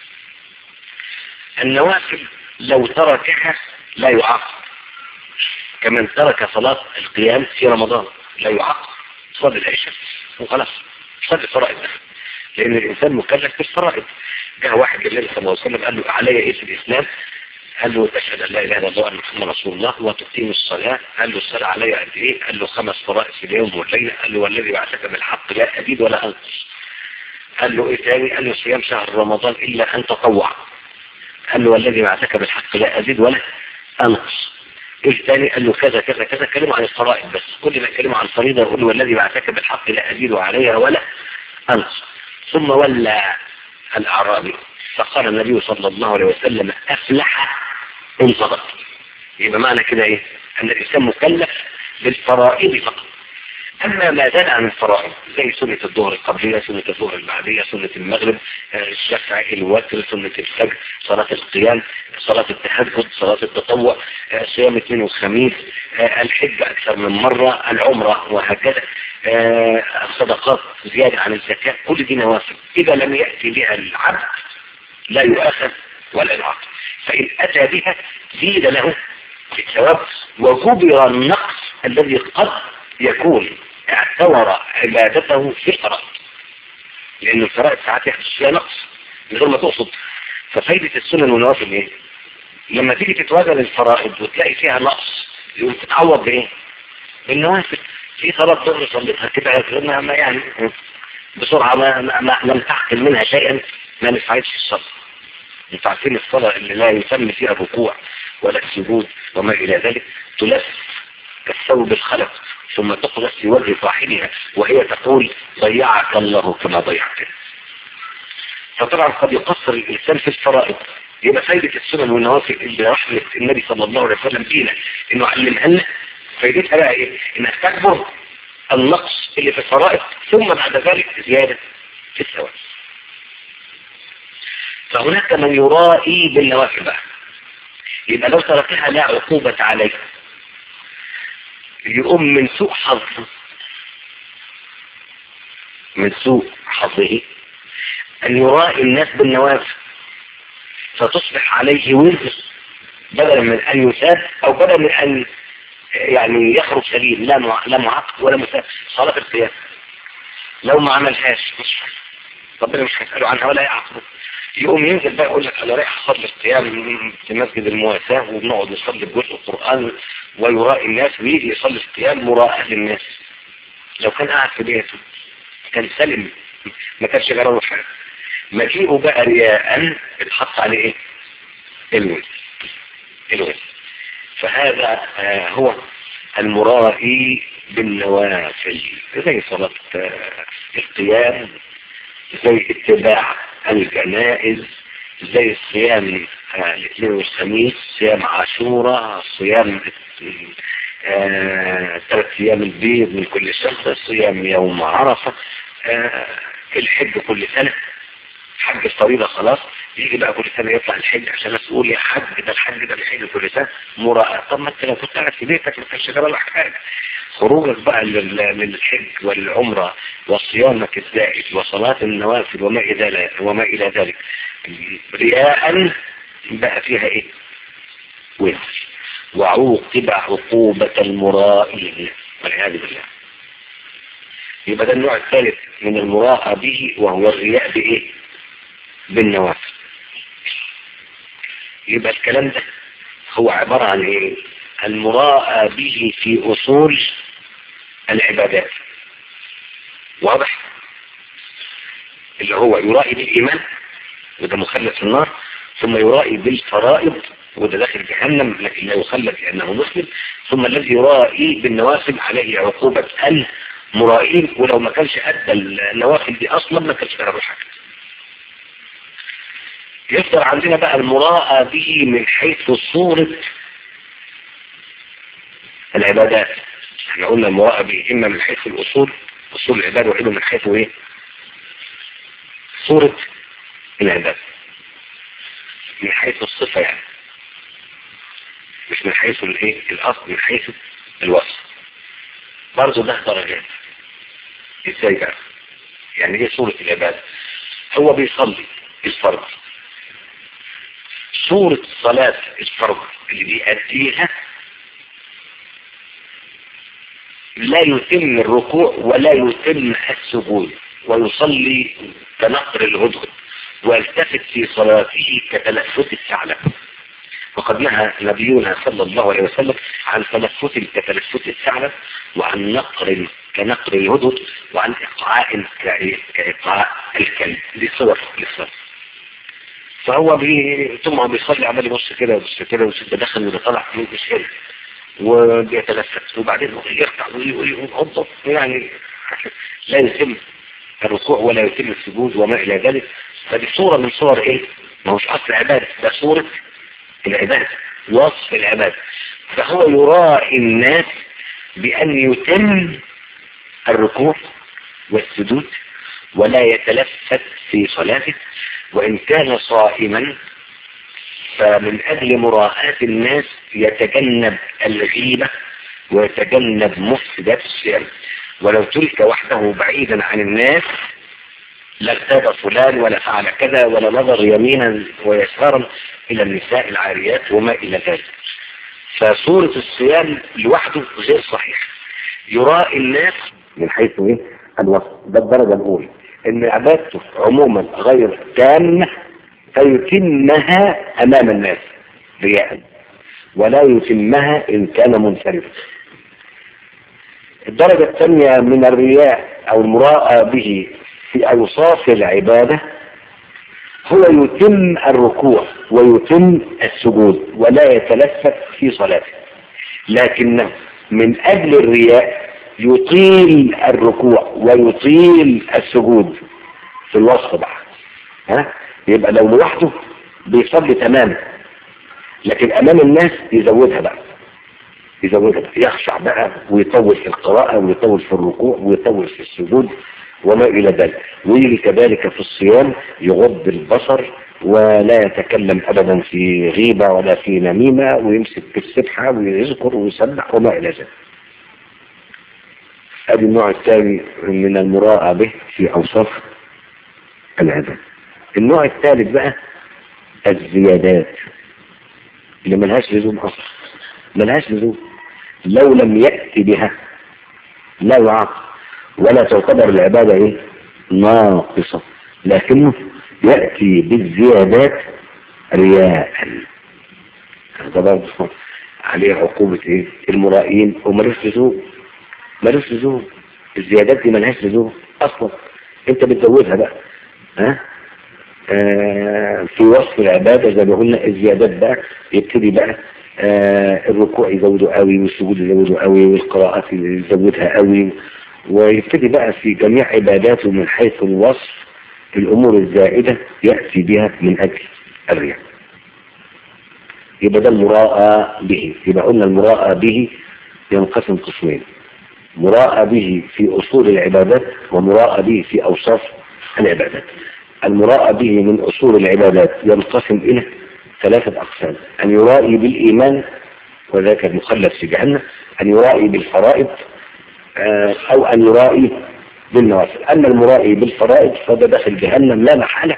النوافل لو تركها لا يعاقب كمن ترك صلاة القيام في رمضان لا يعاقب صلي العشاء وخلاص صلي الفرائض لأن الإنسان مكلف بالفرائض جاء واحد للنبي صلى الله عليه وسلم قال له علي ايه في الإسلام قال له تشهد ان لا اله الا الله وان محمد رسول الله وتقيم الصلاه قال له الصلاه علي قد ايه قال له خمس فرائض في اليوم والليله قال له والذي بعثك بالحق لا ازيد ولا انقص قال له ايه تاني قال له صيام شهر رمضان الا ان تطوع قال له والذي بعثك بالحق لا ازيد ولا انقص ايه تاني قال له كذا كذا كذا كلموا عن الفرائض بس كل ما يتكلموا عن الفريضه يقول له والذي بعثك بالحق لا ازيد عليها ولا انقص ثم ولى الاعرابي فقال النبي صلى الله عليه وسلم افلح ان صدق يبقى معنى كده ايه ان الانسان مكلف بالفرائض فقط اما ما زاد عن الفرائض زي سنة الظهر القبلية سنة الظهر البعدية سنة المغرب الشفع الوتر سنة الفجر صلاة القيام صلاة التهجد صلاة التطوع صيام اثنين وخميس الحج اكثر من مرة العمرة وهكذا الصدقات زيادة عن الزكاة كل دي نوافل اذا لم يأتي بها العبد لا يؤاخذ ولا يعاقب فإن أتى بها زيد له في الثواب وجبر النقص الذي قد يكون اعتبر عبادته في الفرائض لأن الفرائض ساعات يحدث فيها نقص من غير ما تقصد ففايدة السنن والنوافل ايه؟ لما تيجي تتواجه الفرائض وتلاقي فيها نقص يقول تتعوض بايه بالنوافل في صلاة ظهر صليتها كده ما ما يعني بسرعة ما, ما, ما لم تعقل منها شيئا ما نفعتش الصلاة انتوا عارفين الصلاة اللي لا يسمى فيها الركوع ولا السجود وما إلى ذلك تلف كالثوب الخلق ثم تقذف في وجه صاحبها وهي تقول ضيعك الله كما ضيعتني فطبعا قد يقصر الإنسان في الفرائض يبقى فايدة السنن والنوافل اللي رحمة النبي صلى الله عليه وسلم فينا انه علمها لنا فايدتها بقى ايه انها تكبر النقص اللي في الفرائض ثم بعد ذلك زيادة في الثواب فهناك من يرائي بالنوافل بقى يبقى لو تركها لا عقوبة عليه يقوم من سوء حظه من سوء حظه أن يرائي الناس بالنوافل فتصبح عليه وزر بدلا من أن يساب أو بدلا من أن يعني يخرج سليم لا مع... لا معاقب ولا مساب صلاة القيام لو ما عملهاش مش ربنا مش هيسأله عنها ولا يعاقبه يقوم ينزل بقى يقول لك انا رايح اصلي القيام في مسجد المواساة وبنقعد نصلي بجزء القرآن ويرائي الناس ويجي يصلي القيام مراءة للناس لو كان قاعد في بيته كان سلم ما كانش جرى حاجه مجيئه بقى رياء اتحط عليه ايه الوزن الوزن فهذا آه هو المرائي بالنوافل زي صلاة آه القيام زي اتباع الجنائز زي الصيام آه الاثنين والخميس صيام عاشوراء صيام ثلاث ايام البيض من كل شهر صيام يوم عرفة الحج كل سنة حج الطويلة خلاص يجي بقى كل سنة يطلع الحج عشان تقول يا حج ده الحج ده الحج كل سنة مراءة طب ما انت لو كنت قاعد في بيتك ما كانش جرى لك حاجة خروجك بقى للحج والعمرة وصيامك الزائد وصلاة النوافل وما إلى ذلك وما إلى ذلك رياء بقى فيها ايه وزر وعوقب عقوبة المرائين والعياذ بالله يبقى ده النوع الثالث من المراءة به وهو الرياء بإيه بالنوافل يبقى الكلام ده هو عبارة عن إيه المراءة به في أصول العبادات واضح اللي هو يرائي بالإيمان وده مخلد في النار ثم يرائي بالفرائض وده داخل جهنم لكن لا يخلد لأنه مسلم ثم الذي يرائي بالنوافل عليه عقوبة المرائين ولو ما كانش أدى النوافل دي أصلا ما كانش يعرف حاجة يفضل عندنا بقى المراءة به من حيث صورة العبادات احنا قلنا المراءة به إما من حيث الأصول أصول العبادة وإما من حيث إيه صورة العبادة من حيث الصفة يعني مش من حيث الايه الاصل من حيث الوصف برضه ده درجات ازاي بقى يعني ايه صورة العبادة هو بيصلي الفرض صورة صلاة الفرض اللي بيأديها لا يتم الركوع ولا يتم السجود ويصلي كنقر الهدهد ويلتفت في صلاته كتلفت الثعلب وقد نهى نبينا صلى الله عليه وسلم عن تلفت كتلفت الثعلب وعن نقر كنقر الهدهد وعن إقعاء كإقعاء الكلب دي صور للصلاة فهو بي... ثم بيصلي عمال يبص كده ويبص كده ويبص دخل ويطلع مش هنا وبيتلفت وبعدين يرجع ويقضب يعني لا يتم الركوع ولا يتم السجود وما إلى ذلك فدي صورة من صور ايه ما هوش أصل عبادة ده صورة العبادة وصف العبادة فهو يراعي الناس بأن يتم الركوع والسجود ولا يتلفت في صلاته وإن كان صائما فمن أجل مراعاة الناس يتجنب الغيبة ويتجنب مفسدات الصيام ولو ترك وحده بعيدا عن الناس لارتاب فلان ولا فعل كذا ولا نظر يمينا ويسارا إلى النساء العاريات وما إلى ذلك فصورة الصيام لوحده غير صحيح يراء الناس من حيث ايه الوصف ده الدرجة الأولى إن عبادته عموما غير تامة فيتمها أمام الناس رياء ولا يتمها إن كان منفردا الدرجة الثانية من الرياء أو المراءة به في أوصاف العبادة هو يتم الركوع ويتم السجود ولا يتلفت في صلاته لكنه من أجل الرياء يطيل الركوع ويطيل السجود في الوصف بقى ها يبقى لو لوحده بيصلي تماما لكن امام الناس يزودها بقى يزودها بقى يخشع بقى ويطول في القراءة ويطول في الركوع ويطول في السجود وما الى ذلك ويجي كذلك في الصيام يغض البصر ولا يتكلم ابدا في غيبة ولا في نميمة ويمسك في السبحة ويذكر ويسبح وما الى ذلك ادي النوع الثاني من المراءة به في اوصاف العبادة النوع الثالث بقى الزيادات اللي ملهاش لزوم اصلا ملهاش لزوم لو لم يأتي بها لا يعاقب ولا تعتبر العبادة ايه ناقصة لكنه يأتي بالزيادات رياء هذا برضه عليه عقوبة ايه المرائين وملوش لزوم ملوش لزوم الزيادات دي ملهاش لزوم اصلا انت بتزودها بقى ها آه في وصف العبادة زي ما قلنا الزيادات بقى يبتدي بقى آه الركوع يزوده قوي والسجود يزوده قوي والقراءة يزودها قوي ويبتدي بقى في جميع عباداته من حيث الوصف الأمور الزائدة يأتي بها من أجل الرياء يبقى ده المراءة به يبقى قلنا المراءة به ينقسم قسمين مراءة به في أصول العبادات ومراءة به في أوصاف العبادات المراءة به من أصول العبادات ينقسم إلى ثلاثة أقسام أن يرائي بالإيمان وذاك المخلف في جهنم أن يرائي بالفرائض أو أن يرائي بالنوافل أما المرائي بالفرائض فده داخل جهنم لا محالة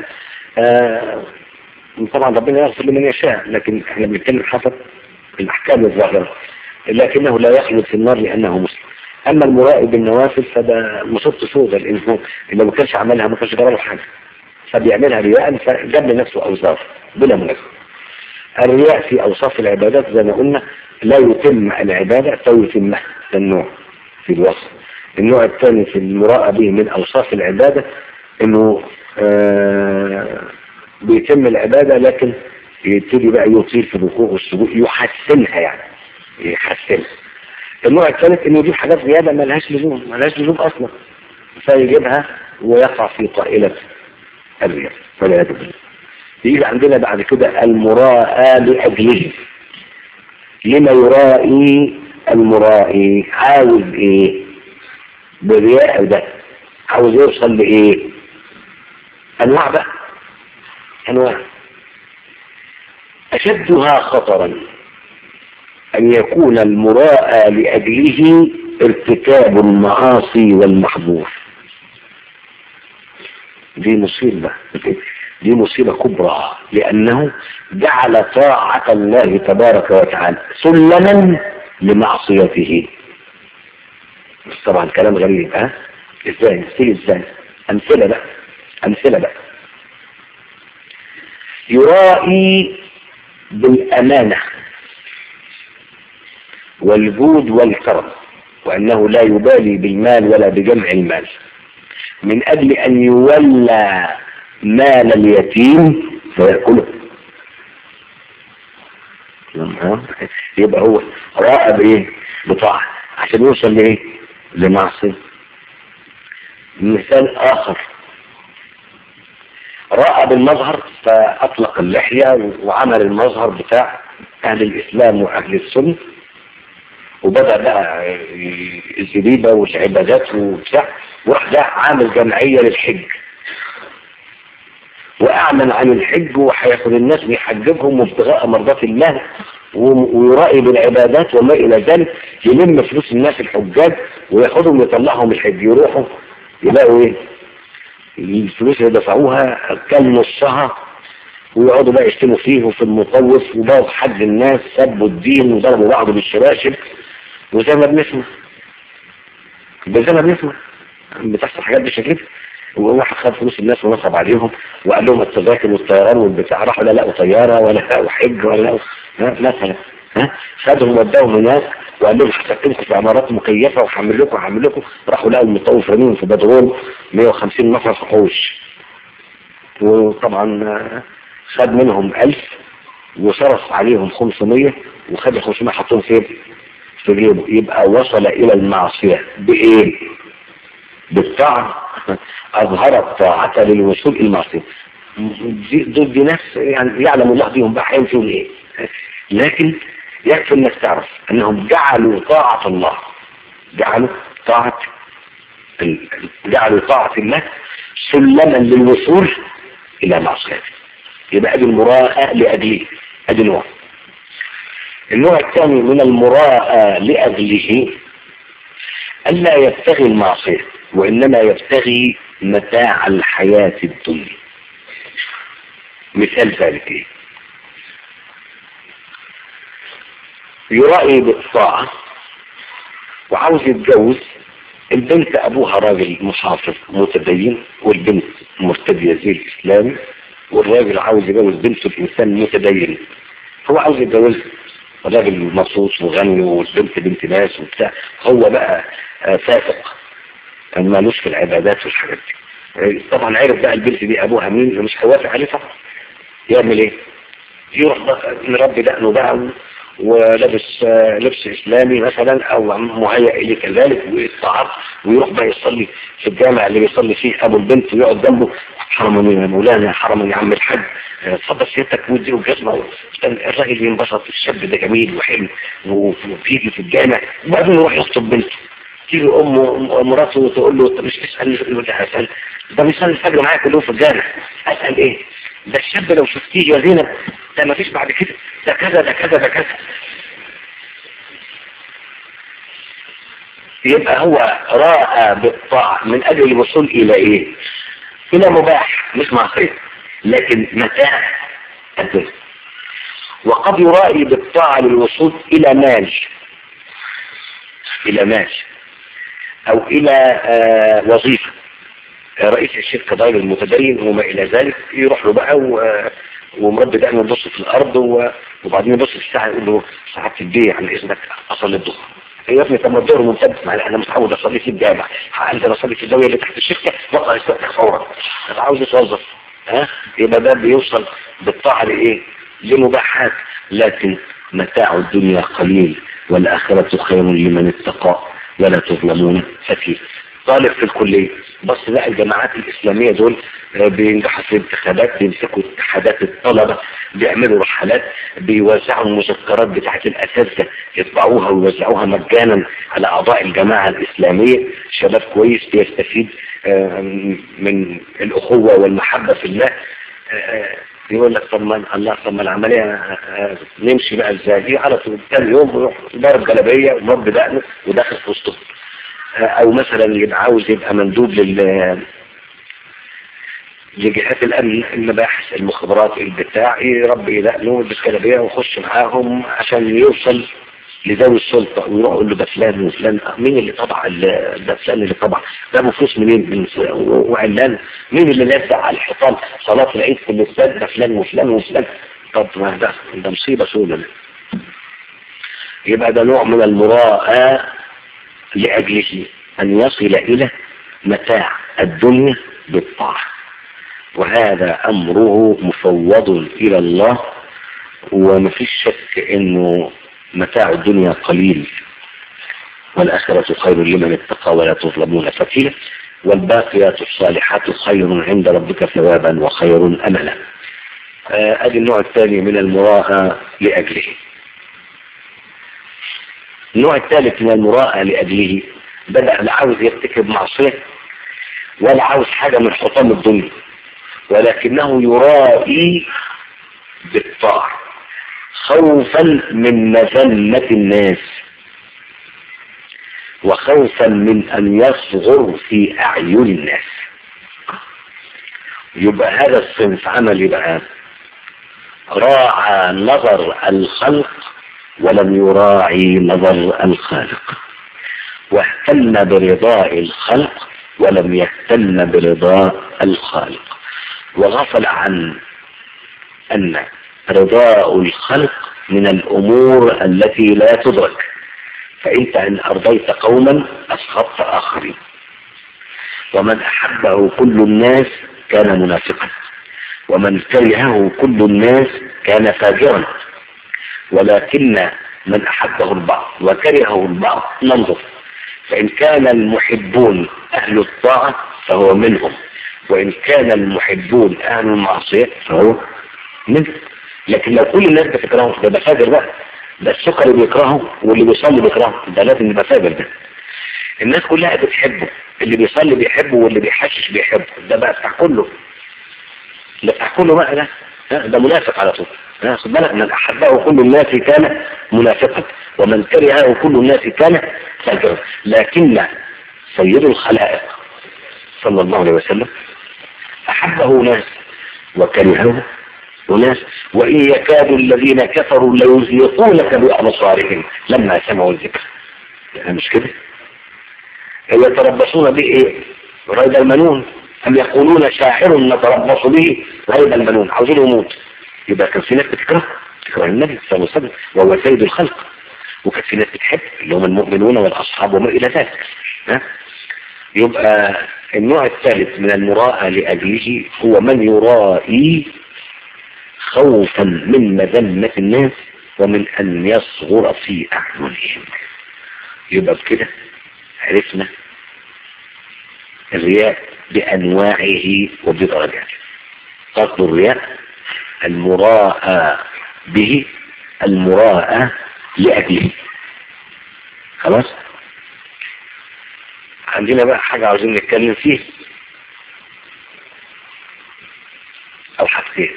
طبعا ربنا يغفر لمن يشاء لكن احنا بنتكلم حسب الأحكام الظاهرة لكنه لا يخلد في النار لأنه مسلم أما المرائي بالنوافل فده مصيبته سودة لأنه إذا ما كانش عملها ما كانش جرى له حاجة فبيعملها رياء فجاب لنفسه أوزار بلا مناسبة الرياء في أوصاف العبادات زي ما قلنا لا يتم العبادة فيتمها ده النوع في الوصف النوع الثاني في المراءة به من أوصاف العبادة إنه آه بيتم العبادة لكن يبتدي بقى يطيل في الركوع والسجود يحسنها يعني يحسنها النوع الثالث انه يجيب حاجات زيادة ما لهاش لزوم ما لهاش لزوم اصلا فيجيبها ويقع في طائلة الرياء والعياذ بالله يجي عندنا بعد كده المراءة لأجله لما يرائي المرائي عاوز ايه بالرياء ده عاوز يوصل لايه انواع بقى انواع اشدها خطرا ان يكون المراءة لاجله ارتكاب المعاصي والمحظور دي مصيبة دي مصيبة كبرى لأنه جعل طاعة الله تبارك وتعالى سلما لمعصيته طبعا كلام غريب ها ازاي ازاي ازاي امثله بقى امثله بقى يرائي بالامانه والجود والكرم وانه لا يبالي بالمال ولا بجمع المال من اجل ان يولى مال اليتيم فيأكله يبقى هو راى بايه بطاعة عشان يوصل لايه لمعصية مثال اخر راى بالمظهر فاطلق اللحية وعمل المظهر بتاع اهل الاسلام واهل السنة وبدأ بقى الزبيبة والعبادات وبتاع وراح ده عامل جمعية للحج واعلن عن الحج وهياخد الناس ويحجبهم وابتغاء مرضات الله ويرائي بالعبادات وما الى ذلك يلم فلوس الناس الحجاج وياخدهم يطلعهم الحج يروحوا يلاقوا ايه الفلوس اللي دفعوها كان نصها ويقعدوا بقى يشتموا فيه وفي المطوف وبقوا في حد الناس سبوا الدين وضربوا بعض بالشباشب وزي ما بنسمع زي ما بنسمع بتحصل حاجات بالشكل وواحد خد فلوس الناس ونصب عليهم وقال لهم التذاكر والطيران والبتاع راحوا لا لقوا طيارة ولا لقوا حج ولا لقوا مثلا ها خدهم وداهم هناك وقال لهم هسكنكم في عمارات مكيفة وهعمل لكم وهعمل لكم راحوا لقوا المطوف راميهم في بدرون 150 نفر في حوش وطبعا آه، خد منهم 1000 وصرف عليهم 500 وخد ال 500 حطهم فين؟ في جيبه يبقى وصل إلى المعصية بإيه؟ بالطاعة أظهر الطاعة للوصول إلى المعصية دي- دول دي ناس يعني يعلم الله بيهم بقى هيعمل فيهم إيه لكن يكفي انك تعرف انهم جعلوا طاعة الله جعلوا طاعة ال- جعلوا طاعة الله سلما للوصول الى معصيته يبقى ادي المراءة لاجله ادي نوع النوع الثاني من المراءة لاجله الا يبتغي المعصية وانما يبتغي متاع الحياة الدنيا مثال ذلك ايه يرائي بالطاعة وعاوز يتجوز البنت ابوها راجل محافظ متدين والبنت مرتدية زي الاسلام والراجل عاوز يجوز بنته الانسان متدين هو عاوز يتجوز راجل مبسوط وغني والبنت بنت ناس وبتاع هو بقى آه، فاسق مالوش في العبادات والحاجات دي طبعا عرف بقى البنت دي ابوها مين مش هيوافق عليه طبعا يعمل ايه يروح بقى مربي دقنه بقى و- ولابس آه، لبس اسلامي مثلا او مهيئ اليه كذلك والطعام ويروح بقى يصلي في الجامع اللي بيصلي فيه ابو البنت ويقعد جنبه حرما يا مولانا حرما يا عم الحاج آه، اتفضل سيادتك واديله الجزمه الراجل ينبسط الشاب ده جميل وحلو وفيه في الجامع وبعدين يروح يخطب بنته تيجي امه مراته تقول له طب مش تسال يقول لها اسال ده بيصلي الفجر معايا كلهم في الجامع اسال ايه ده الشاب لو شفتيه يا زينب ده ما فيش بعد كده ده كذا ده كذا ده كذا يبقى هو راى بالطاعة من اجل الوصول الى ايه الى مباح مش معصية لكن متاع الدنيا وقد يرائي بالطاعة للوصول الى مال الى مال او الى آه وظيفة رئيس الشركة ضايل المتدين وما الى ذلك يروح له بقى و- ومربي دقنه يبص في الارض و- وبعدين يبص في الساعة يقول له ساعات البيع عن اذنك اصلي الظهر يا ابني طب ما الظهر ممتد ما انا متعود اصلي في الجامع انزل اصلي في الزاويه اللي تحت الشركه واقع السبت فورا انا عاوز اتوظف ها يبقى ده بيوصل بالطاعه لايه؟ لمباحات لكن متاع الدنيا قليل والاخره خير لمن اتقى ولا تظلمون فتيل طالب في الكلية بس لا الجماعات الإسلامية دول آه، بينجحوا في الانتخابات بيمسكوا اتحادات الطلبة بيعملوا رحلات بيوزعوا المذكرات بتاعت الأساتذة يطبعوها ويوزعوها مجانا على أعضاء الجماعة الإسلامية شباب كويس بيستفيد آه، من الأخوة والمحبة في الله آه، آه، يقول لك طب ما الله طب ما العملية آه، آه، نمشي بقى ازاي على طول تاني يوم يروح ضارب جلابية ومرب دقنه وداخل في وسطهم او مثلا يبقى عاوز يبقى مندوب لل لجهات الامن المباحث المخابرات البتاع يربي دقنه ويلبس جلابيه ويخش معاهم عشان يوصل لذوي السلطة ويروح يقول له ده فلان وفلان مين اللي طبع ال- ده فلان اللي طبع ده مفلوس منين من ف- وعلان مين اللي لازق على الحيطان صلاة العيد في الاستاد ده فلان وفلان وفلان طب ما ده ده مصيبة سودة ده. يبقى ده نوع من المراءة لأجله أن يصل إلى متاع الدنيا بالطاعة وهذا أمره مفوض إلى الله ومفيش شك أنه متاع الدنيا قليل والآخرة خير لمن اتقى ولا تظلمون فتيلة والباقيات الصالحات خير عند ربك ثوابا وخير أملا آه، ادي النوع الثاني من المراءة لأجله النوع الثالث من المراءة لأجله بدأ لا عاوز يرتكب معصية ولا عاوز حاجة من حطام الدنيا ولكنه يرائي بالطاعة خوفا من مذلة الناس وخوفا من أن يصغر في أعين الناس يبقى هذا الصنف عمل بقى راعى نظر الخلق ولم يراعي نظر الخالق واهتم برضاء الخلق ولم يهتم برضاء الخالق وغفل عن أن رضاء الخلق من الأمور التي لا تدرك فأنت إن أرضيت قوما أسخطت آخرين ومن أحبه كل الناس كان منافقا ومن كرهه كل الناس كان فاجرا ولكن من أحبه البعض وكرهه البعض ننظر فإن كان المحبون أهل الطاعة فهو منهم وإن كان المحبون أهل المعصية فهو منهم لكن لو كل الناس بتكرهه ده ده فاجر بقى ده السكري بيكرهه واللي بيصلي بيكرهه ده لازم يبقى فاجر ده الناس كلها بتحبه اللي بيصلي بيحبه واللي بيحشش بيحبه ده بقى بتاع كله ده بتاع كله بقى ده ده منافق على طول خد بالك من أحبه كل الناس كان منافقا ومن كرهه كل الناس كان فاجرا لكن سيد الخلائق صلى الله عليه وسلم أحبه ناس وكرهه وناس وإن يكاد الذين كفروا ليزيقونك بأبصارهم لما سمعوا الذكر يعني مش كده يتربصون به ايه ريب المنون أم يقولون شاعر نتربص به ريب المنون عاوزين يموت يبقى كان في ناس بتكره تكره النبي صلى الله عليه وسلم وهو سيد الخلق وكان في ناس بتحب اللي هم المؤمنون والأصحاب وما إلى ذلك ها يبقى النوع الثالث من المراءة لأبيه هو من يرائي خوفا من مذمة الناس ومن أن يصغر في أعينهم يبقى بكده عرفنا الرياء بأنواعه وبدرجاته قصد الرياء المراءة به المراءة لأبيه خلاص عندنا بقى حاجة عاوزين نتكلم فيه أو حاجتين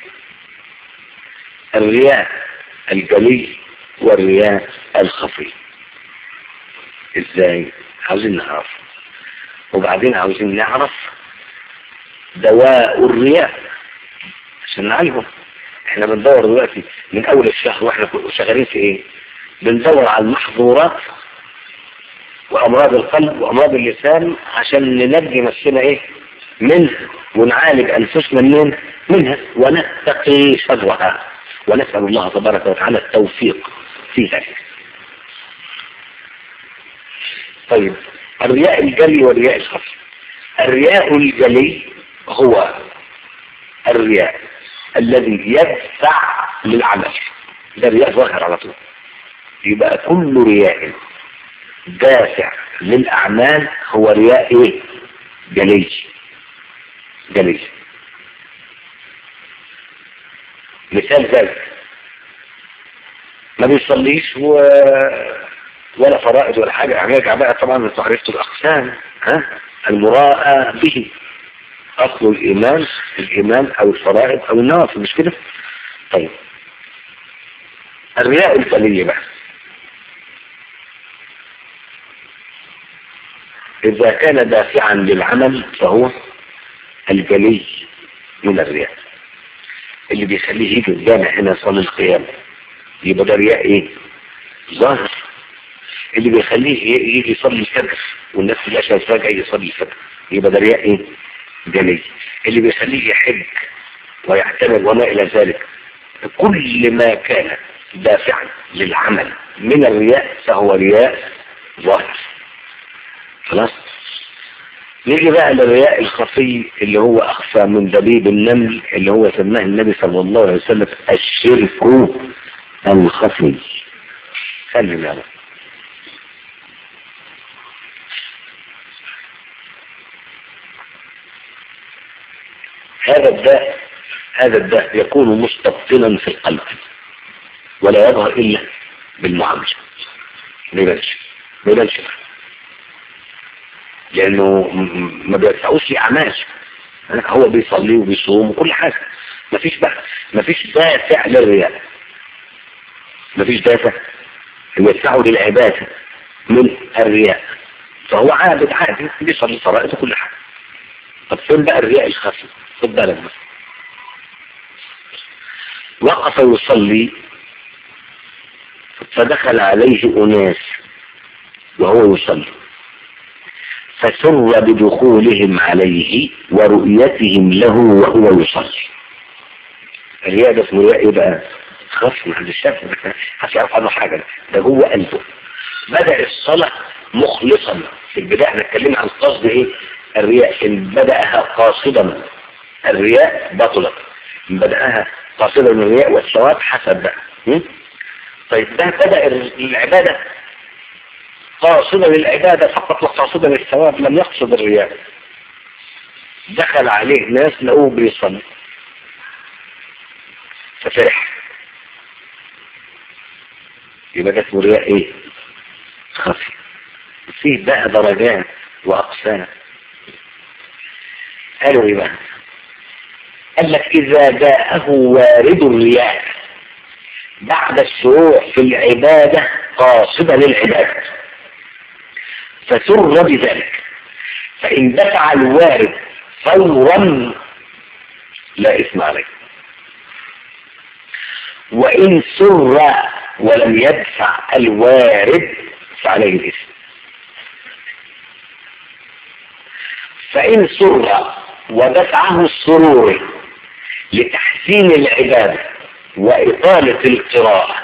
الرياء الجلي والرياء الخفي ازاي عاوزين نعرف وبعدين عاوزين نعرف دواء الرياء عشان نعالجه احنا بندور دلوقتي من اول الشهر واحنا شغالين في ايه بندور على المحظورات وامراض القلب وامراض اللسان عشان ننجي نفسنا ايه منها ونعالج انفسنا منين منها ونتقي شرها ونسأل الله تبارك وتعالى التوفيق في ذلك طيب الرياء الجلي والرياء الخفي الرياء الجلي هو الرياء الذي يدفع للعمل ده رياء ظاهر على طول يبقى كل رياء دافع للأعمال هو رياء ايه جلي جلي مثال ذلك ما بيصليش و... ولا فرائض ولا حاجة هنرجع بقى طبعا لتعريفة الأقسام ها المراءة به أصل الإيمان الإيمان أو الفرائض أو النوافل مش كده طيب الرياء الجلي بقى إذا كان دافعا للعمل فهو الجلي من الرياء اللي بيخليه يجي الجامع هنا يصلي القيام يبقى ده رياء ايه ظاهر اللي بيخليه يجي يصلي الفجر والناس في العشاء فجأة يصلي الفجر يبقى ده رياء ايه جلي اللي بيخليه يحج ويعتمد وما الى ذلك كل ما كان دافعا للعمل من الرياء فهو رياء ظاهر خلاص نيجي بقى للرياء الخفي اللي هو أخفى من دبيب النمل اللي هو سماه النبي صلى الله عليه وسلم الشرك الخفي خلي بالك هذا الداء هذا الداء يكون مستبطنا في القلب ولا يظهر إلا بالمعاملة ما يبانش ما يبانش لانه ما بيدفعوش لاعمال هو بيصلي وبيصوم وكل حاجه مفيش بقى مفيش دافع للرياء مفيش دافع يدفعه للعباده من الرياء فهو عابد عادي بيصلي فرائض وكل حاجه طب فين بقى الرياء الخفي خد بالك بقى وقف يصلي فدخل عليه اناس وهو يصلي فسر بدخولهم عليه ورؤيتهم له وهو يصلي الرياء ده اسمه رياء ايه بقى خلاص ما حدش شاف محدش يعرف عنه حاجة ده, ده جوه قلبه بدأ الصلاة مخلصا في البداية احنا اتكلمنا عن قصد ايه الرياء ان بدأها قاصدا الرياء بطلت ان بدأها قاصدا الرياء والثواب حسب بقى م? طيب ده بدأ العبادة قاصدا للعبادة فقط وقاصدا للثواب لم يقصد الرياء دخل عليه ناس لقوه بيصلي ففرح يبقى ده اسمه رياء ايه خفي فيه بقى درجات واقسام قالوا ايه بقى قال لك اذا جاءه وارد الرياء بعد الشروع في العبادة قاصدا للعبادة فسر بذلك فإن دفع الوارد فورا لا إثم عليه وإن سر ولم يدفع الوارد فعليه الإثم فإن سر ودفعه السرور لتحسين العبادة وإطالة القراءة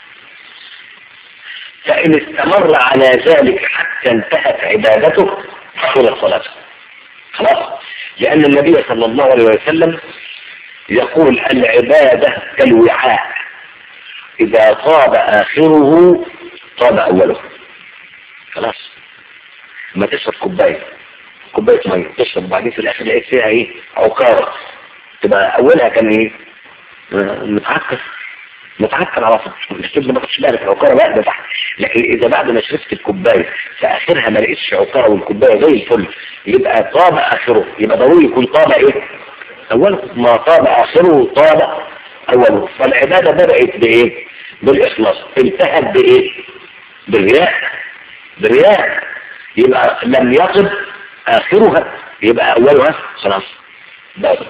فإن استمر على ذلك حتى انتهت عبادته فحول صلاته خلاص لأن النبي صلى الله عليه وسلم يقول العبادة كالوعاء إذا طاب آخره طاب أوله خلاص ما تشرب كوباية كوباية مية تشرب وبعدين في الآخر لقيت فيها إيه عكارة تبقى أولها كان إيه متعكر متعكر على طول مش تبقى ما تاخدش بالك العكارة بقى تحت لكن إذا بعد ما شربت الكوباية في آخرها ما لقيتش عكارة والكوباية زي الفل يبقى طاب آخره يبقى ضروري يكون طاب إيه أوله ما طاب آخره طاب أوله فالعبادة بدأت بإيه بالإخلاص انتهت بإيه بالرياء بالرياء يبقى لم يطب آخرها يبقى أولها خلاص باطل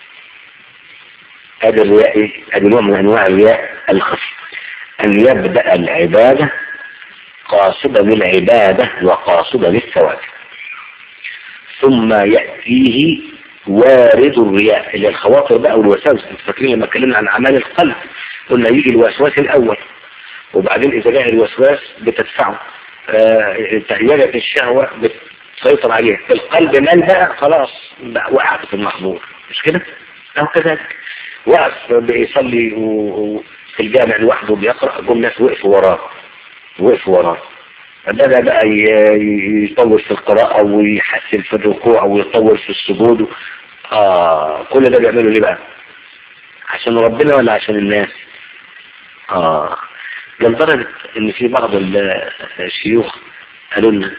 هذا الرياء ايه؟ هذا نوع من انواع الرياء الخفي ان يبدأ العبادة قاصدا للعبادة وقاصدا للثواب ثم يأتيه وارد الرياء اللي الخواطر بقى والوساوس فاكرين لما اتكلمنا عن اعمال القلب قلنا يجي الوسواس الاول وبعدين اذا جاء الوسواس بتدفعه آه تهيئة الشهوة بتسيطر عليه القلب مال بقى خلاص بقى وقعت في المحظور مش كده؟ أو كذلك وقف بيصلي في الجامع لوحده بيقرأ جم ناس وقفوا وراه وقفوا وراه بدأ بقى يطول في القراءة ويحسن في الركوع ويطول في السجود آه كل ده بيعمله ليه بقى عشان ربنا ولا عشان الناس آه لدرجة ان في بعض الشيوخ قالوا لنا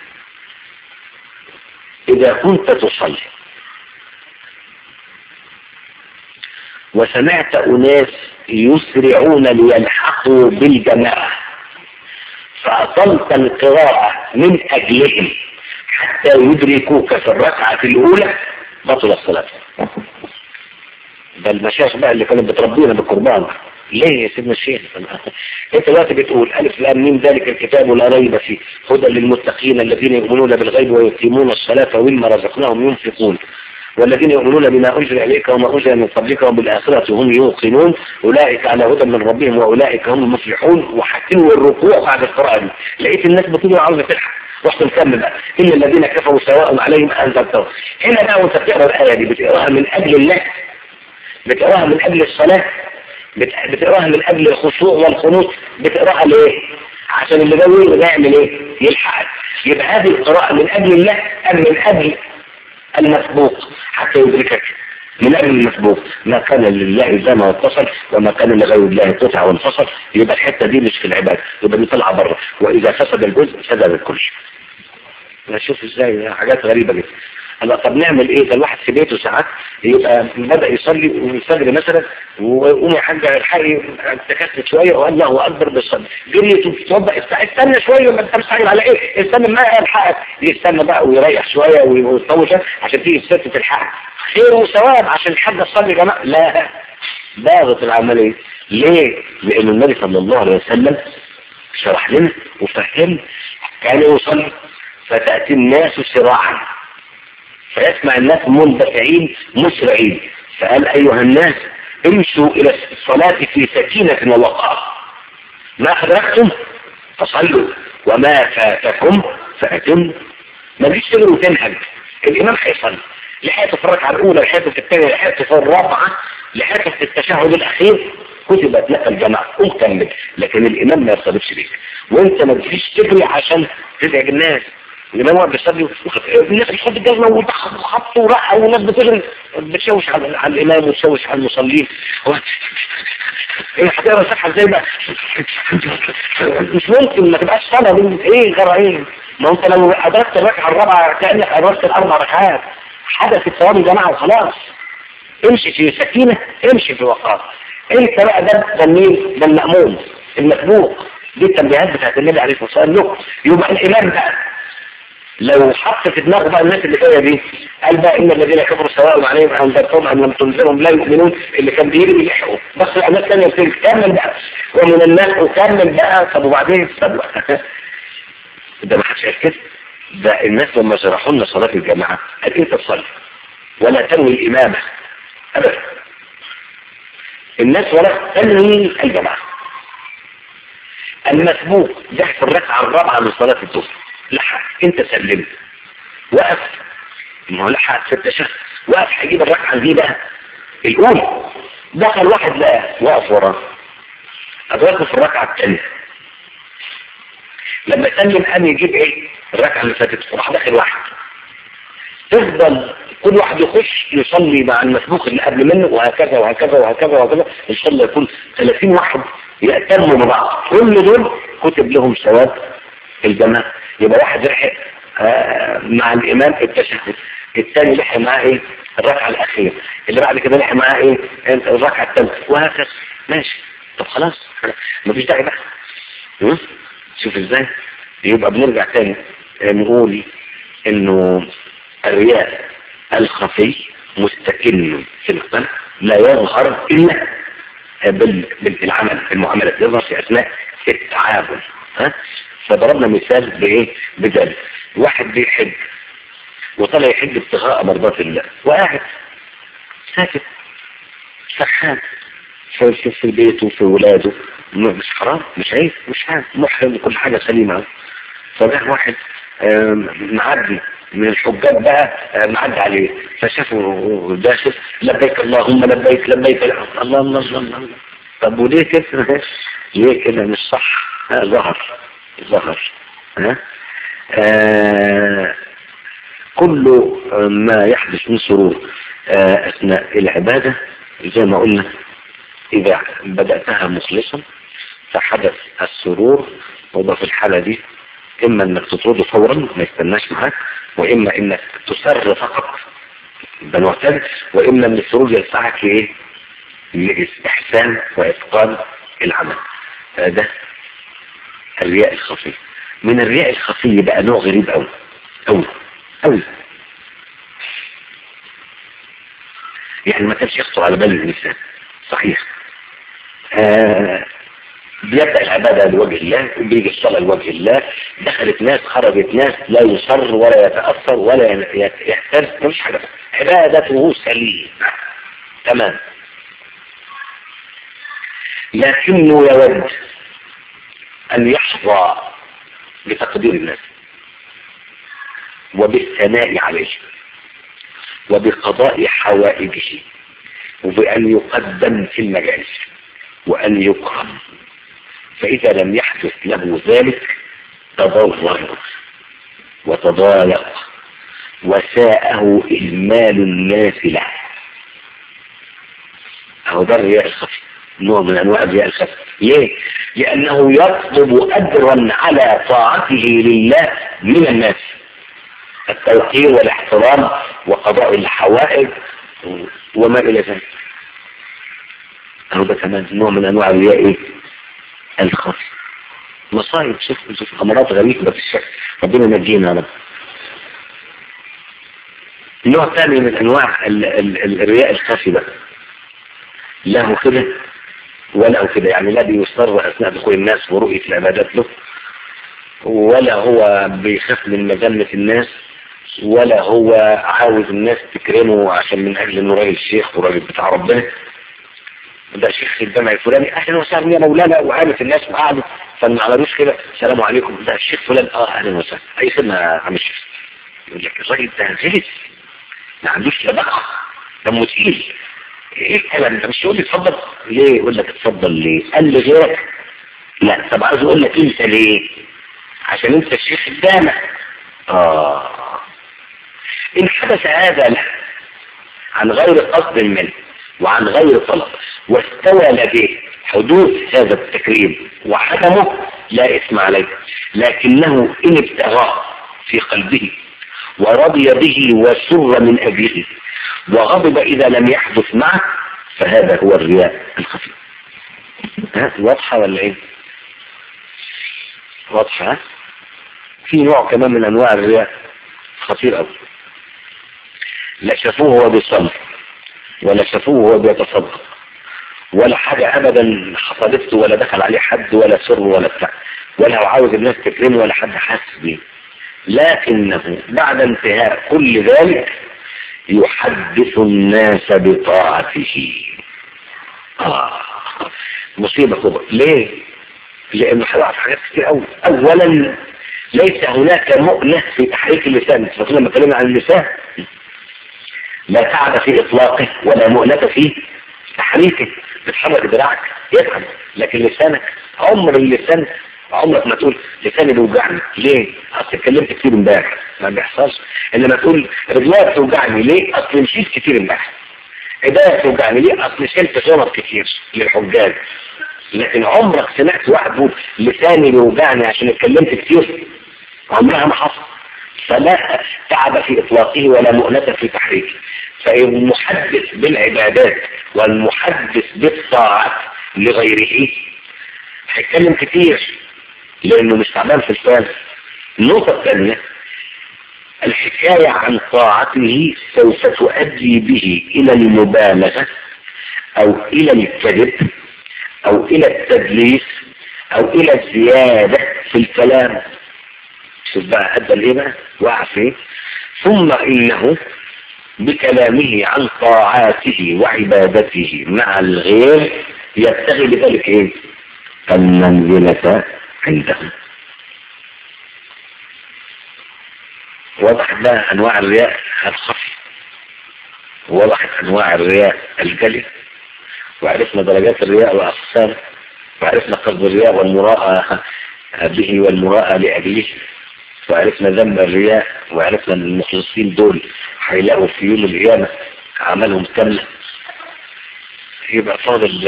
اذا كنت تصلي وسمعت أناس يسرعون ليلحقوا بالجماعة فأطلت القراءة من أجلهم حتى يدركوك في الركعة الأولى بطل الصلاة ده المشايخ بقى اللي كانوا بتربينا بالقربان ليه يا سيدنا الشيخ انت دلوقتي بتقول الف لام ميم ذلك الكتاب لا ريب فيه هدى للمتقين الذين يؤمنون بالغيب ويقيمون الصلاة ومما رزقناهم ينفقون والذين يؤمنون بما أنزل إليك وما أنزل من قبلك وبالآخرة هم يوقنون أولئك على هدى من ربهم وأولئك هم المفلحون وحكموا الركوع بعد القراءة دي لقيت الناس بتقول عاوزة تلحق رحت مكمل بقى إن الذين كفروا سواء عليهم أنذرتهم هنا بقى وأنت بتقرا الآية دي بتقراها من أجل الله بتقراها من أجل الصلاة بتقراها من أجل الخشوع والخنوط بتقراها ليه؟ عشان اللي جاي يعمل ايه؟ يلحقك يبقى هذه القراءة من أجل الله أم من أجل المسبوق حتى يدركك من أجل المسبوق ما كان لله زان واتصل وما كان لغير الله قطع وانفصل يبقى الحتة دي مش في العبادة يبقى دي طالعة بره وإذا فسد الجزء فسد الكل نشوف ازاي حاجات غريبة جدا هلا طب نعمل ايه ده الواحد في بيته ساعات يبقى بدأ يصلي الفجر مثلا ويقوم يا حاج الحقي تكتت شويه وقال الله اكبر بالصلاه جريت وتتوضا استنى شويه ما انت مستعجل على ايه استنى ما الحقك يستنى بقى ويريح شويه ويطول شويه عشان تيجي الست تلحقك خير وثواب عشان الحاج تصلي يا جماعه لا باغت العمليه ليه؟ لان النبي صلى الله عليه وسلم شرح لنا وفهم كان يصلي فتأتي الناس سراعا فيسمع الناس مندفعين مسرعين فقال أيها الناس امشوا الى الصلاة في سكينة ووقار ما ادركتم فصلوا وما فاتكم فاتم ما فيش تجري وتنهج الامام هيصلي لحقته في الركعه الاولى لحقته في الثانيه لحقته في الرابعه لحقته في التشهد الاخير كتبت لك الجماعه قم كمل لكن الامام ما يرتبطش بيك وانت ما تجيش تجري عشان تزعج الناس الامام واقف بيصلي الناس بتحط الجزمه وخبط ورقه والناس بتجري بتشوش على, على الامام وتشوش على المصلين ايه هتقرا الفتحه ازاي بقى مش ممكن ما تبقاش صلاه ايه غير ايه ما انت لو ادركت الركعه الرابعه كانك ادركت الاربع ركعات حدث ثواب الجماعه وخلاص امشي في سكينه امشي في وقار انت بقى ده التلميذ ده المأمون المسبوق دي التنبيهات بتاعت النبي عليه الصلاه والسلام له يبقى الامام بقى لو حط في دماغه بقى الناس اللي جايه دي قال بقى ان الذين كفروا سواء عليهم انذرتهم ام لم تنذرهم لا يؤمنون اللي كان بيجري يلحقوا بس الناس ثانيه بتقول كمل بقى ومن الناس وكمل بقى طب وبعدين طب ده ما حدش قال كده ده الناس لما شرحوا لنا صلاه الجماعه قال انت تصلي ولا تنوي الامامه ابدا الناس ولا تنوي الجماعه المسبوق ده في الركعه الرابعه من صلاه الظهر لحق انت سلمت وقف ما هو لحق في التشهد وقف هيجيب الركعه دي بقى الاولى دخل واحد لقى وقف وراه ادركه في الركعه الثانيه لما سلم قام يجيب ايه الركعه اللي فاتت وراح داخل واحد تفضل كل واحد يخش يصلي مع المسبوق اللي قبل منه وهكذا وهكذا وهكذا وهكذا ان شاء الله يكون 30 واحد يأتموا ببعض كل دول كتب لهم ثواب الجماعة يبقى واحد لحق آه مع الامام التشهد الثاني لحق معاه ايه الركعه الاخيره اللي بعد كده لحق معاه ايه الركعه الثالثه وهكذا ماشي طب خلاص مفيش داعي بقى شوف ازاي يبقى بنرجع تاني نقول انه الرياء الخفي مستكن في القلب لا يظهر الا بالعمل المعاملة يظهر في اثناء التعامل ها فضربنا مثال بايه بذلك واحد بيحج وطلع يحج ابتغاء مرضات الله وقاعد ساكت سرحان في في بيته في ولاده مش حرام مش عيب مش حرام محرم كل حاجة سليمة فده واحد معدي من الحجاج بقى معدي عليه فشافه داخل لبيك اللهم لبيك لبيك الله الله الله الله طب وليه كده ليه كده مش صح ظهر ظهر ها آه كل ما يحدث من سرور آه اثناء العبادة زي ما قلنا اذا بدأتها مخلصا فحدث السرور وده في الحالة دي اما انك تطرده فورا ما يستناش معاك واما انك تسر فقط ده معتاد واما ان السرور يدفعك لايه لاستحسان واتقان العمل ده الرياء الخفي من الرياء الخفي بقى نوع غريب قوي قوي قوي يعني ما كانش يخطر على بال الانسان صحيح آه بيبدأ العبادة لوجه الله وبيجي الصلاة لوجه الله دخلت ناس خرجت ناس لا يصر ولا يتأثر ولا يحتاج مش حاجة عبادته سليمة تمام لكنه يود أن يحظى بتقدير الناس وبالثناء عليه وبقضاء حوائجه وبأن يقدم في المجالس وأن يكرم فإذا لم يحدث له ذلك تضرر وتضايق وساءه إهمال الناس له أهو ده الرياء الخفي نوع من أنواع الرياء الخفي ليه؟ لأنه يطلب أجرا على طاعته لله من الناس التوقير والاحترام وقضاء الحوائج وما إلى ذلك أهو ده كمان نوع من أنواع الرياء إيه؟ الخفي مصايب شوف شوف امراض غريبة في الشكل ربنا ينجينا رب نوع ثاني من انواع ال ال ال الرياء الخفي بقى له كده ولا كده يعني لا بيصر اثناء دخول الناس ورؤية العبادات له ولا هو بيخاف من مذمة الناس ولا هو عاوز الناس تكرمه عشان من اجل انه راجل شيخ وراجل بتاع ربنا ده شيخ الجامع الفلاني اهلا وسهلا يا مولانا وقامت الناس وقعدوا فما عملوش كده السلام عليكم ده الشيخ فلان اه اهلا وسهلا اي خدمه يا عم الشيخ يقول لك الراجل ده غلس ما عندوش لبقه دمه تقيل ايه الكلام ده مش يقول لي اتفضل ليه يقول لك اتفضل ليه قال لي غيرك لا طب عايز اقول لك انت ليه عشان انت الشيخ الجامع اه ان حدث هذا له عن غير قصد منه وعن غير طلب واستوى لديه حدوث هذا التكريم وعدمه لا اسم عليه لكنه ان ابتغاه في قلبه ورضي به وسر من اجله وغضب اذا لم يحدث معه فهذا هو الرياء الخفي ها واضحه ولا ايه واضحه في نوع كمان من انواع الرياء خطير قوي لا شافوه وهو بيصلي ولا شافوه وهو بيتصدق ولا حاجة ابدا حصلت ولا دخل عليه حد ولا سر ولا بتاع ولا هو عاوز الناس تكرمه ولا حد حاسس بيه لكنه بعد انتهاء كل ذلك يحدث الناس بطاعته آه مصيبة كبرى ليه؟ لأنه هيقع في حاجات كتير أوي أولا ليس هناك مؤنة في تحريك اللسان فكنا لما اتكلمنا عن اللسان لا تعب في إطلاقه ولا مؤنة في تحريكه بتحرك دراعك يفهم لكن لسانك عمر اللسان عمرك ما تقول لساني بيوجعني ليه؟ اصل اتكلمت كتير امبارح ما بيحصلش انما تقول رجليا بتوجعني ليه؟ اصل مشيت كتير امبارح ايديا بتوجعني ليه؟ اصل شلت شنط كتير للحجاج لكن عمرك سمعت واحد يقول لساني بيوجعني عشان اتكلمت كتير عمرها ما حصل فلا تعب في اطلاقه ولا مؤنة في تحريكه فالمحدث بالعبادات والمحدث بالطاعات لغيره هيتكلم كتير لانه مش تعبان في الفعل النقطة الثانية الحكاية عن طاعته سوف تؤدي به الى المبالغة او الى الكذب او الى التدليس او الى الزيادة في الكلام شوف بقى ادى الايه بقى وقع فيه ثم انه بكلامه عن طاعاته وعبادته مع الغير يبتغي بذلك ايه المنزلة عندهم وضحت بقى انواع الرياء الخفي وضحت انواع الرياء الجلي وعرفنا درجات الرياء واقسامه وعرفنا قصد الرياء والمراءة به والمراءة لأجله وعرفنا ذنب الرياء وعرفنا ان المخلصين دول هيلاقوا في يوم القيامة عملهم كاملة يبقى فاضل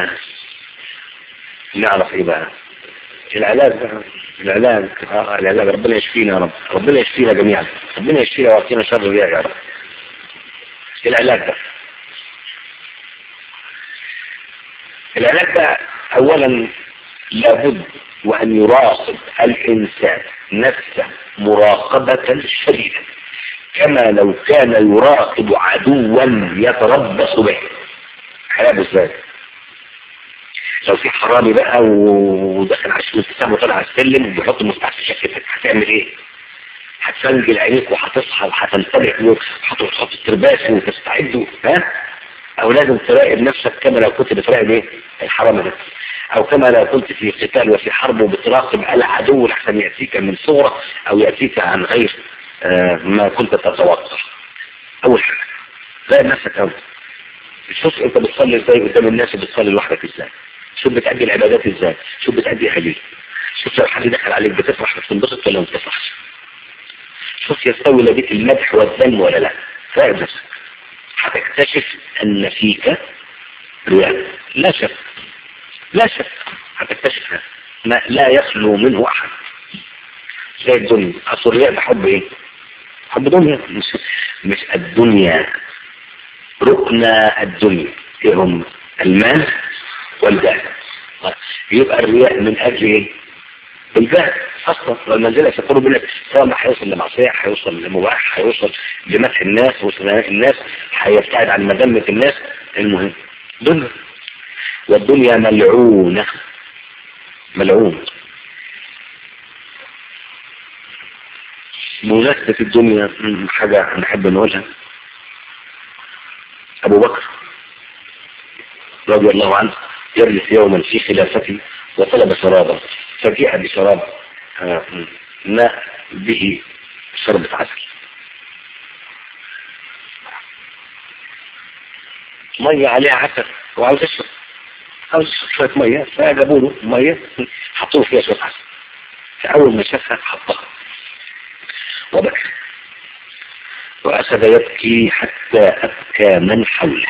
نعرف ايه بقى العلاج بقى العلاج اه العلاج ربنا يشفينا يا رب ربنا يشفينا جميعا ربنا يشفينا ويعطينا شر الرياء يا رب العلاج بقى العلاج بقى اولا لابد وان يراقب الانسان نفسه مراقبة شديدة كما لو كان يراقب عدوا يتربص به حياته ازاي لو في حرامي بقى ودخل على السلم وطلع على السلم وبيحط المفتاح في شقتك هتعمل ايه؟ هتسنجل عينيك وهتصحى وهتنتبه وهتحط الترباس وتستعد ها؟ او لازم تراقب نفسك كما لو كنت بتراقب ايه؟ الحرامي ده او كما لو كنت في قتال وفي حرب وبتراقب العدو لحسن يأتيك من صورة او يأتيك عن غير آه ما كنت تتوقع اول حاجة راقب نفسك اول شوف انت بتصلي ازاي قدام الناس وبتصلي لوحدك ازاي شوف بتأدي العبادات ازاي شوف بتأدي حليل شوف لو حد دخل عليك بتفرح بتنبسط ولا ما بتفرحش شوف يستوي لديك المدح والذم ولا لا راقب نفسك هتكتشف ان فيك رياء لا شك لا شك هتكتشف هذا ما لا يخلو منه احد زي الدنيا اصل الرياء ده حب ايه حب دنيا مش, مش الدنيا ركن الدنيا ايه هم المال والجاه يبقى الرياء من اجل ايه الجاه اصلا والمنزله يقولوا بيقول لك سواء ما هيوصل لمعصيه هيوصل لمباح هيوصل لمدح الناس وثناء الناس هيبتعد عن مذمه الناس المهم دنيا والدنيا ملعونة ملعون مناسبة الدنيا حاجة نحب نقولها أبو بكر رضي الله عنه يجلس يوما في خلافته وطلب شرابا فجاء بشراب آه، ماء به شربة عسل مية عليها عسل وعاوز يشرب عاوز يشرب شوية مية فجابوا له مية حطوا فيها شوية عسل فأول ما شافها حطها وبكى وأخذ يبكي حتى أبكى من حوله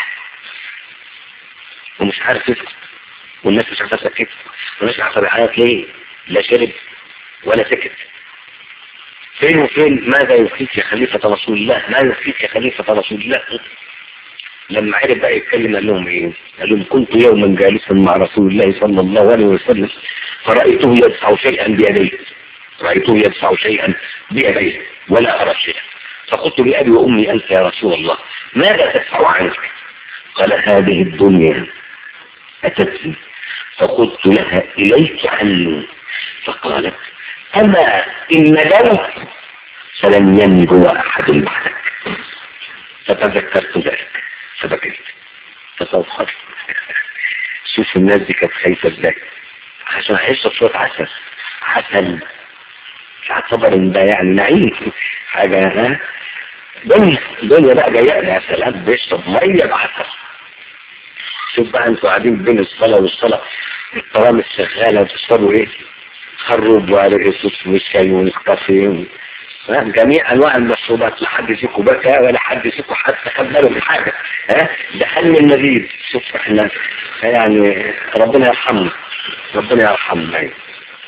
ومش عارف يسكت والناس مش عارفة تسكت والناس مش عارفة بيعيط ليه لا شرب ولا سكت فين وفين ماذا يخفيك يا خليفة رسول الله ما يخفيك يا خليفة رسول الله لما عرف بقى يتكلم قال لهم ايه قال لهم كنت يوما جالسا مع رسول الله صلى الله عليه وسلم فرأيته يدفع شيئا بيديه رأيته يدفع شيئا بيديه ولا أرى شيئا فقلت لأبي وأمي أنت يا رسول الله ماذا تدفع عنك قال هذه الدنيا أتتني فقلت لها إليك عني فقالت أما إن ندمت فلن ينجو أحد بعدك فتذكرت ذلك فبكيت فصوفت شوف الناس دي كانت خايفة ازاي عشان هيشرب شوية عسل عسل تعتبر ان ده يعني نعيم حاجة ها دنيا دنيا بقى جاية يا سلام بيشرب مية بعسل شوف بقى انتوا قاعدين بين الصلاة والصلاة الطرامس شغالة وتشربوا ايه خروب وارقص وشاي ونكتفي جميع انواع المشروبات لا حد فيكم بكى ولا حد فيكم حتى خد باله من حاجه ها ده حل المزيد شوف احنا يعني ربنا يرحمنا ربنا يرحمنا يعني.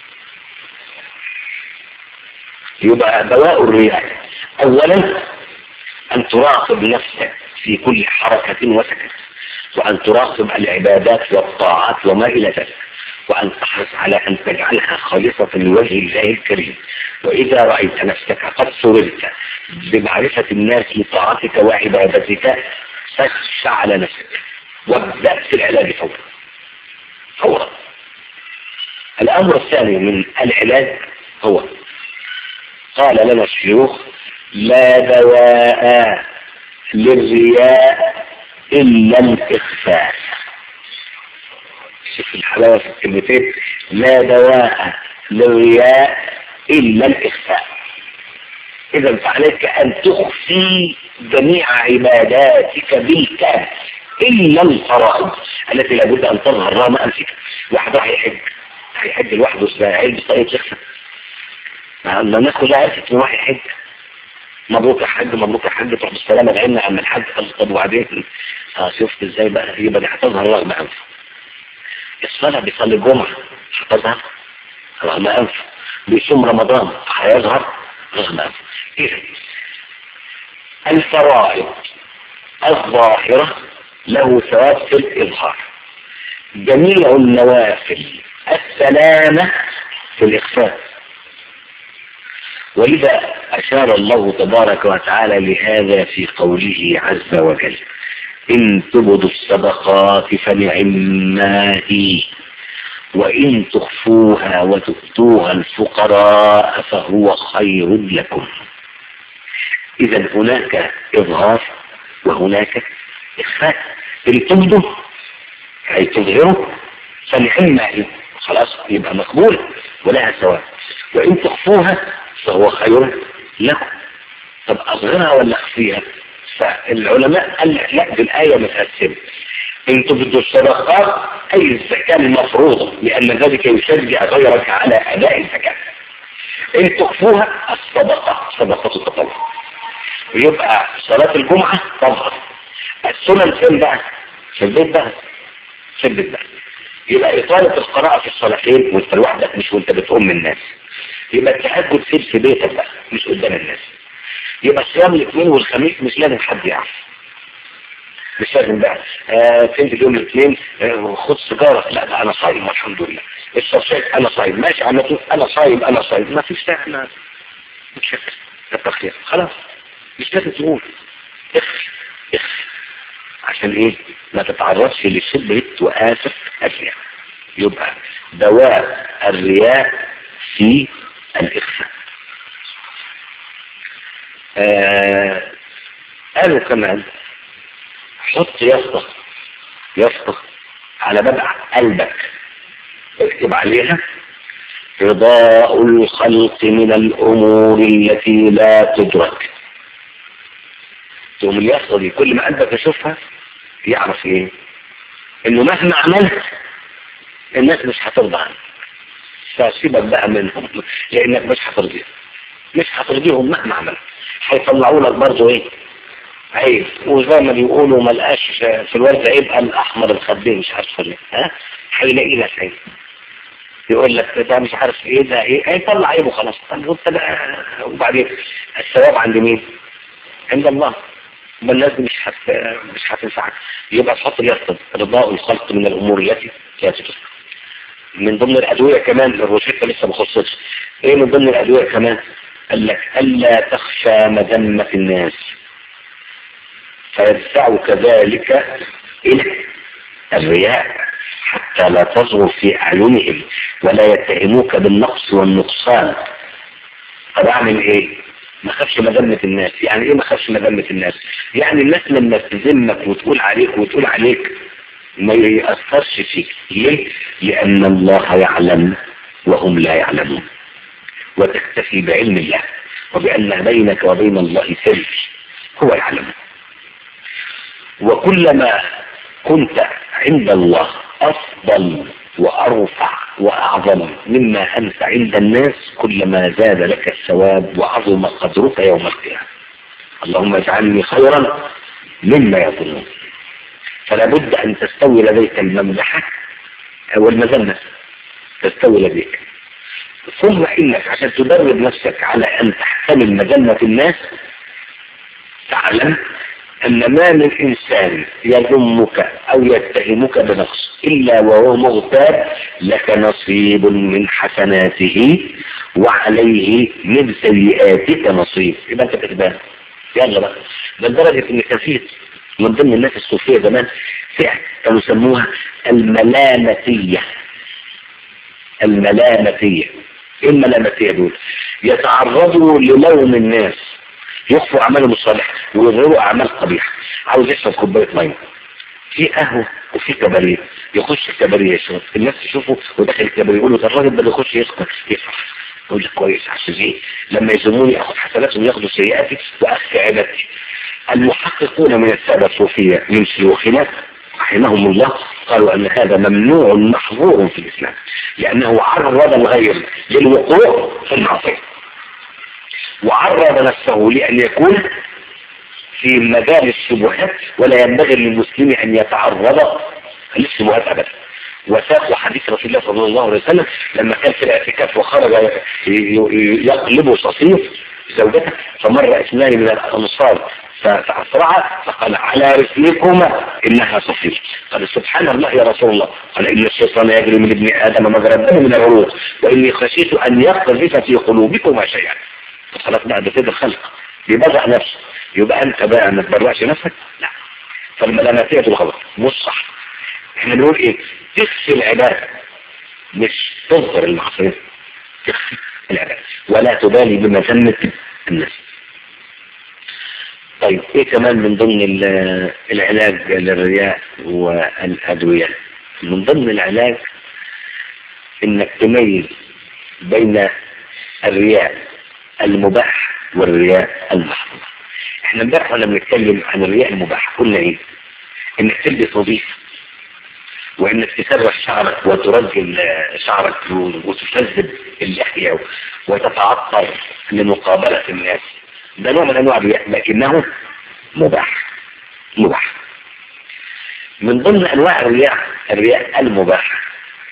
يبقى دواء الرياء اولا ان تراقب نفسك في كل حركة وسكت وان تراقب العبادات والطاعات وما الى ذلك وأن تحرص على أن تجعلها خالصة لوجه الله الكريم وإذا رأيت نفسك قد سررت بمعرفة الناس لطاعتك وعبادتك فاخشى على نفسك وابدأ في العلاج فورا فورا الأمر الثاني من العلاج هو قال لنا الشيوخ لا دواء للرياء إلا الإخفاء شوف الحلاوة في الكلمتين لا دواء للرياء إلا الإخفاء إذا فعليك أن تخفي جميع عباداتك بالكامل إلا الفرائض التي لابد أن تظهر رغم أنفك واحد راح يحج هيحج لوحده هيلبس طريقة يخفى الناس كلها عرفت إن واحد يحج مبروك يا حاج مبروك يا حاج تروح بالسلامة بعيننا عم الحاج طب وبعدين اه شفت ازاي بقى يبقى دي هتظهر رغم أنفك الصلاة بيصلي الجمعة هتظهر رغم أنف بيصوم رمضان هيظهر رغم أنف إذا الفرائض الظاهرة له ثواب في الإظهار جميع النوافل السلامة في الإخفاء ولذا أشار الله تبارك وتعالى لهذا في قوله عز وجل إن تبدوا الصدقات فنعما هي وإن تخفوها وتؤتوها الفقراء فهو خير لكم إذا هناك إظهار وهناك إخفاء إن تبدوا أي تظهروا فنعما هي خلاص يبقى مقبول ولها ثواب وإن تخفوها فهو خير لكم طب أظهرها ولا أخفيها فالعلماء قال لا دي الآية متقسمة إن تبدوا الصدقات أي الزكاة المفروضة لأن ذلك يشجع غيرك على أداء الزكاة إن تخفوها الصدقة صدقة التطوع ويبقى صلاة الجمعة تظهر السنن فين بقى؟ في البيت بقى في البيت بقى يبقى إطالة القراءة في الصلاتين وانت لوحدك مش وانت بتقوم الناس يبقى التهجد سيب في بيتك بقى مش قدام الناس يبقى صيام الاثنين والخميس مش لازم حد يعرف مش لازم بقى آه تنزل يوم الاثنين آه خد سيجاره لا ده انا صايم والحمد لله الصفات انا صايم ماشي انا انا صايم انا صايم ما فيش داعي انا متشكر التخير خلاص مش لازم تقول اخفي اخفي عشان ايه ما تتعرضش لشبهة وآسف أشياء يبقى دواء الرياء في الإخفاء آه قالوا كمان حط يسطة يسطة على باب قلبك اكتب عليها رضاء الخلق من الأمور التي لا تدرك تقوم اليافطة دي كل ما قلبك يشوفها يعرف ايه انه مهما عملت الناس مش هترضى عنك فسيبك بقى منهم لانك مش هترضيهم مش هترضيهم مهما عملت هيطلعوا لك برضه ايه عيب وزي ما بيقولوا ما لقاش في الورد عيب الاحمر الخدين مش عارف ليه ها هيلاقي لك عيب يقول لك ده مش عارف ايه ده ايه هيطلع عيبه خلاص طب وانت بقى وبعدين الثواب عند مين؟ عند الله ما الناس دي مش حت... مش هتنفعك يبقى تحط اليقظة رضاء الخلق من الامور التي لا تدرك من ضمن الادويه كمان الروشته لسه ما خلصتش ايه من ضمن الادويه كمان قال لك الا تخشى مذمه الناس فيدفعك ذلك الى الرياء حتى لا تظهر في اعينهم ولا يتهموك بالنقص والنقصان طب اعمل ايه ما خافش مذمة الناس يعني ايه ما خافش مذمة الناس يعني الناس لما تذمك وتقول عليك وتقول عليك ما يأثرش فيك ليه لأن الله يعلم وهم لا يعلمون وتكتفي بعلم الله وبأن بينك وبين الله سر هو يعلم وكلما كنت عند الله أفضل وأرفع وأعظم مما أنت عند الناس كلما زاد لك الثواب وعظم قدرك يوم القيامة اللهم اجعلني خيرا مما يظنون فلا بد أن تستوي لديك الممدحة والمذمة تستوي لديك ثم إنك عشان تدرب نفسك على أن تحتمل مذمة الناس تعلم أن ما من إنسان يذمك أو يتهمك بنقص إلا وهو مغتاب لك نصيب من حسناته وعليه من سيئاتك نصيب يبقى أنت كتبان يلا بقى لدرجة إن كان فيه من ضمن الناس الصوفية زمان فئة كانوا يسموها الملامتية الملامتية ايه الملامتية دول يتعرضوا للوم الناس يخفوا اعمالهم الصالحة ويظهروا اعمال قبيحة عاوز يشرب كوباية مية في قهوة وفي كباريه يخش الكباريه يشرب الناس تشوفه وداخل الكباريه يقولوا ده الراجل ده بيخش يسكر يفرح يقول لك كويس عشان ايه لما يزموني اخد حسناتهم ياخدوا سيئاتي واخفي عبادتي المحققون من السادة الصوفية من شيوخنا رحمهم الله قالوا أن هذا ممنوع محظور في الإسلام لأنه عرض الغير للوقوع في المعصية وعرض نفسه لأن يكون في مجال الشبهات ولا ينبغي للمسلم أن يتعرض للشبهات أبدا وساق حديث رسول الله صلى الله عليه وسلم لما كان في الاعتكاف وخرج يقلب صفيف زوجته فمر اثنان من الانصار فأسرع فقال على رسلكما إنها صفير قال سبحان الله يا رسول الله قال إن الشيطان يجري من ابن آدم مجرى الدم من العروق وإني خشيت أن يقذف في قلوبكما شيئا فخلاص بعد كده الخلق يبدع نفسه يبقى أنت بقى ما تبرعش نفسك لا فالملاماتية الخبر مش صح احنا بنقول ايه تخفي العبادة مش تظهر المعصية تخفي العبادة ولا تبالي بمذمة الناس طيب ايه كمان من ضمن العلاج للرياء والادوية من ضمن العلاج انك تميز بين الرياء المباح والرياء المحظور احنا امبارح وانا بنتكلم عن الرياء المباح قلنا ايه انك تلبس نظيف وانك تسرح شعرك وترجل شعرك وتشذب اللحية وتتعطر لمقابلة الناس ده نوع من انواع الرياء لكنه مباح مباح من ضمن انواع الرياء الرياء المباح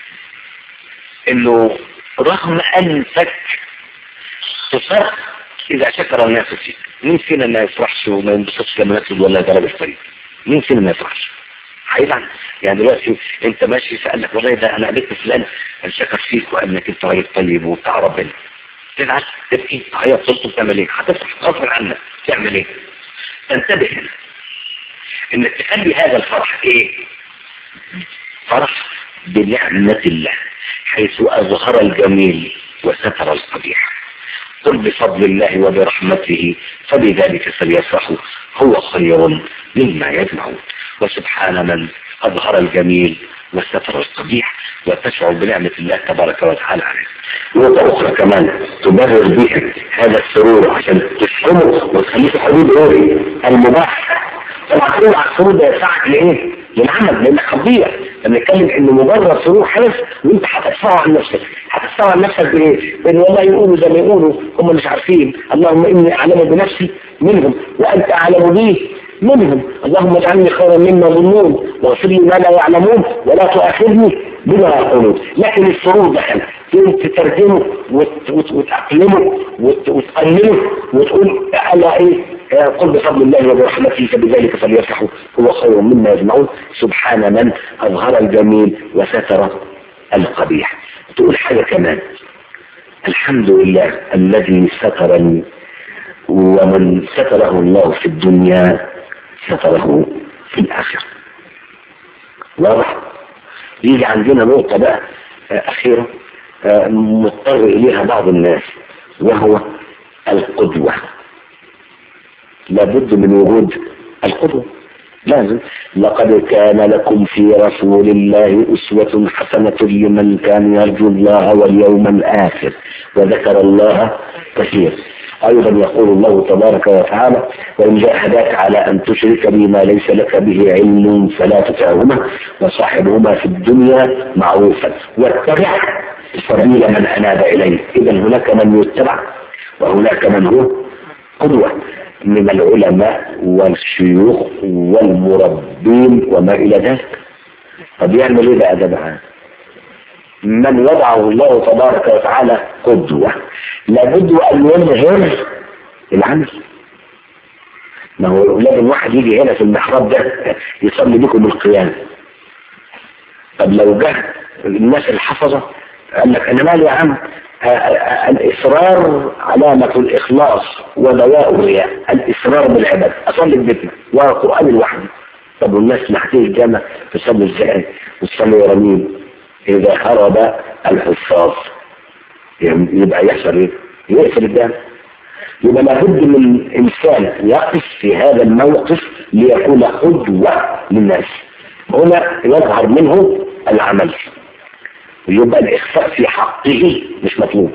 انه رغم انك تصر اذا شكر الناس فيك مين فينا ما يفرحش وما ينبسطش لما يطلب ولا ضرب الطريق مين فينا ما يفرحش هيزعل يعني دلوقتي انت ماشي فقال لك والله ده انا قابلت فلان شكر فيك وقال لك انت راجل طيب وبتاع ربنا تزعل تبكي تعيط تصرف تعمل ايه هتفرح غصب عنك تعمل ايه تنتبه هنا انك تخلي هذا الفرح ايه فرح بنعمة الله حيث اظهر الجميل وستر القبيح قل بفضل الله وبرحمته فبذلك فليفرحوا هو خير مما يجمعون وسبحان من أظهر الجميل واستتر القبيح وتشعر بنعمة الله تبارك وتعالى عليك نقطة أخرى كمان تبرر بها هذا السرور عشان تفهمه وتخليه في حدود إيه المباح طبعا تقول على السرور ده يدفعك لإيه؟ للعمل لأنك خطيئة لما نتكلم إن مجرد سرور حدث وأنت هتدفعه عن نفسك هتدفعه عن نفسك بإيه؟ بإن والله يقولوا زي ما يقولوا هم مش عارفين اللهم إني أعلم بنفسي منهم وأنت أعلم بي منهم اللهم اجعلني خيرا مما يظنون واغفر لي ما لا يعلمون ولا تؤاخذني بما يقولون لكن السرور ده تترجمه وت- وت- وتأقلمه وت- وتقلله وتقول ألا إيه آه، قل بفضل الله وبرحمته فبذلك فليفرحوا هو خير مما يجمعون سبحان من أظهر الجميل وستر القبيح تقول حاجة كمان الحمد لله الذي سترني ومن ستره الله في الدنيا ستره في الآخرة واضح يجي عندنا نقطة بقى آه، أخيرة آه، مضطر إليها بعض الناس وهو القدوة لابد من وجود القدوة لازم لقد كان لكم في رسول الله أسوة حسنة لمن كان يرجو الله واليوم الآخر وذكر الله كثيرا أيضا يقول الله تبارك وتعالى وإن جاهداك على أن تشرك بي ما ليس لك به علم فلا تطعهما وصاحبهما في الدنيا معروفا واتبع سبيل من أناب إليه إذا هناك من يتبع وهناك من هو قدوة من العلماء والشيوخ والمربين وما إلى ذلك طب يعمل إيه بقى ده بقى من وضعه الله تبارك وتعالى قدوة لابد أن يظهر العمل ما هو لازم واحد يجي هنا في المحراب ده يصلي بكم القيام طب لو جه الناس الحفظة قال لك أنا مالي يا عم آه، آه، الإصرار علامة الإخلاص ودواء الرياء الإصرار بالعبادة أصلي في بيتنا وقرآن لوحدي طب والناس اللي هتيجي الجامع تصلي ازاي وتصلي ورا مين إذا هرب الحفاظ يعني يبقى يحصل ايه؟ يقفل الجامع يبقى لابد من إنسان يقف في هذا الموقف ليكون قدوة للناس هنا يظهر منه العمل يبقى الإخفاء في حقه مش مطلوب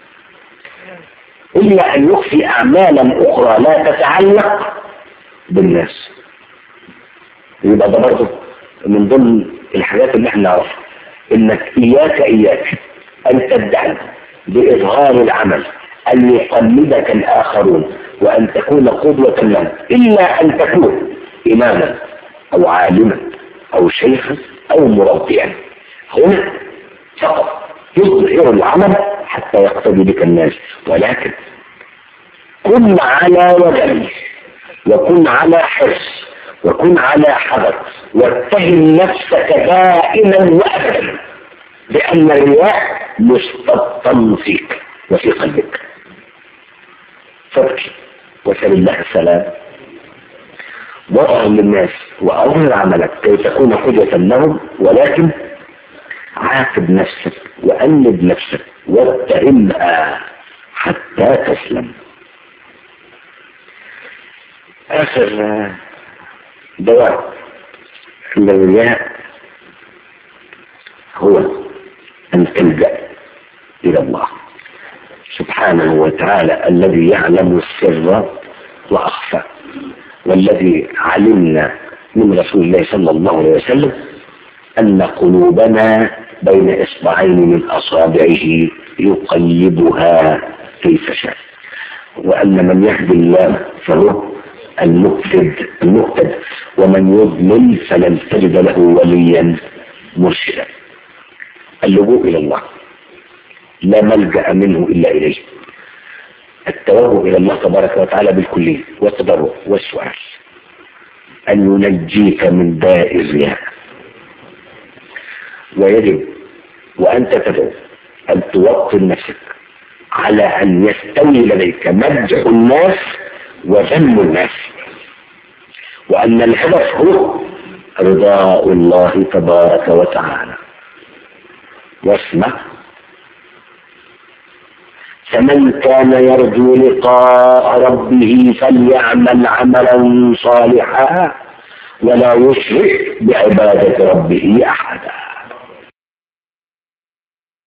إلا أن يخفي أعمالا أخرى لا تتعلق بالناس يبقى ده برضه من ضمن الحاجات اللي احنا نعرفها انك اياك اياك ان تدعي باظهار العمل ان يقلدك الاخرون وان تكون قدوة لهم الا ان تكون اماما او عالما او شيخا او مربيا هنا فقط يظهر العمل حتى يقتدي بك الناس ولكن كن على وجل وكن على حرص وكن على حذر واتهم نفسك دائما وابدا بان الرياء مستبطن فيك وفي قلبك فابكي وسل الله السلام واظهر للناس واظهر عملك كي تكون حجة لهم ولكن عاقب نفسك وأنب نفسك واتهمها حتى تسلم آخر دواء الرياء هو أن تلجأ إلى الله سبحانه وتعالى الذي يعلم السر وأخفى والذي علمنا من رسول الله صلى الله عليه وسلم أن قلوبنا بين إصبعين من أصابعه يقلبها كيف شاء وأن من يهدي الله فهو المهتد المهتد ومن يضلل فلن تجد له وليا مرشدا اللجوء إلى الله لا ملجأ منه إلا إليه التوجه إلى الله تبارك وتعالى بالكلية والتضرع والسؤال أن ينجيك من داء الرياء ويجب وأنت تدعو أن توطن نفسك على أن يستوي لديك مدح الناس وذم الناس وأن الهدف هو رضاء الله تبارك وتعالى واسمع فمن كان يرجو لقاء ربه فليعمل عملا صالحا ولا يشرك بعبادة ربه أحدا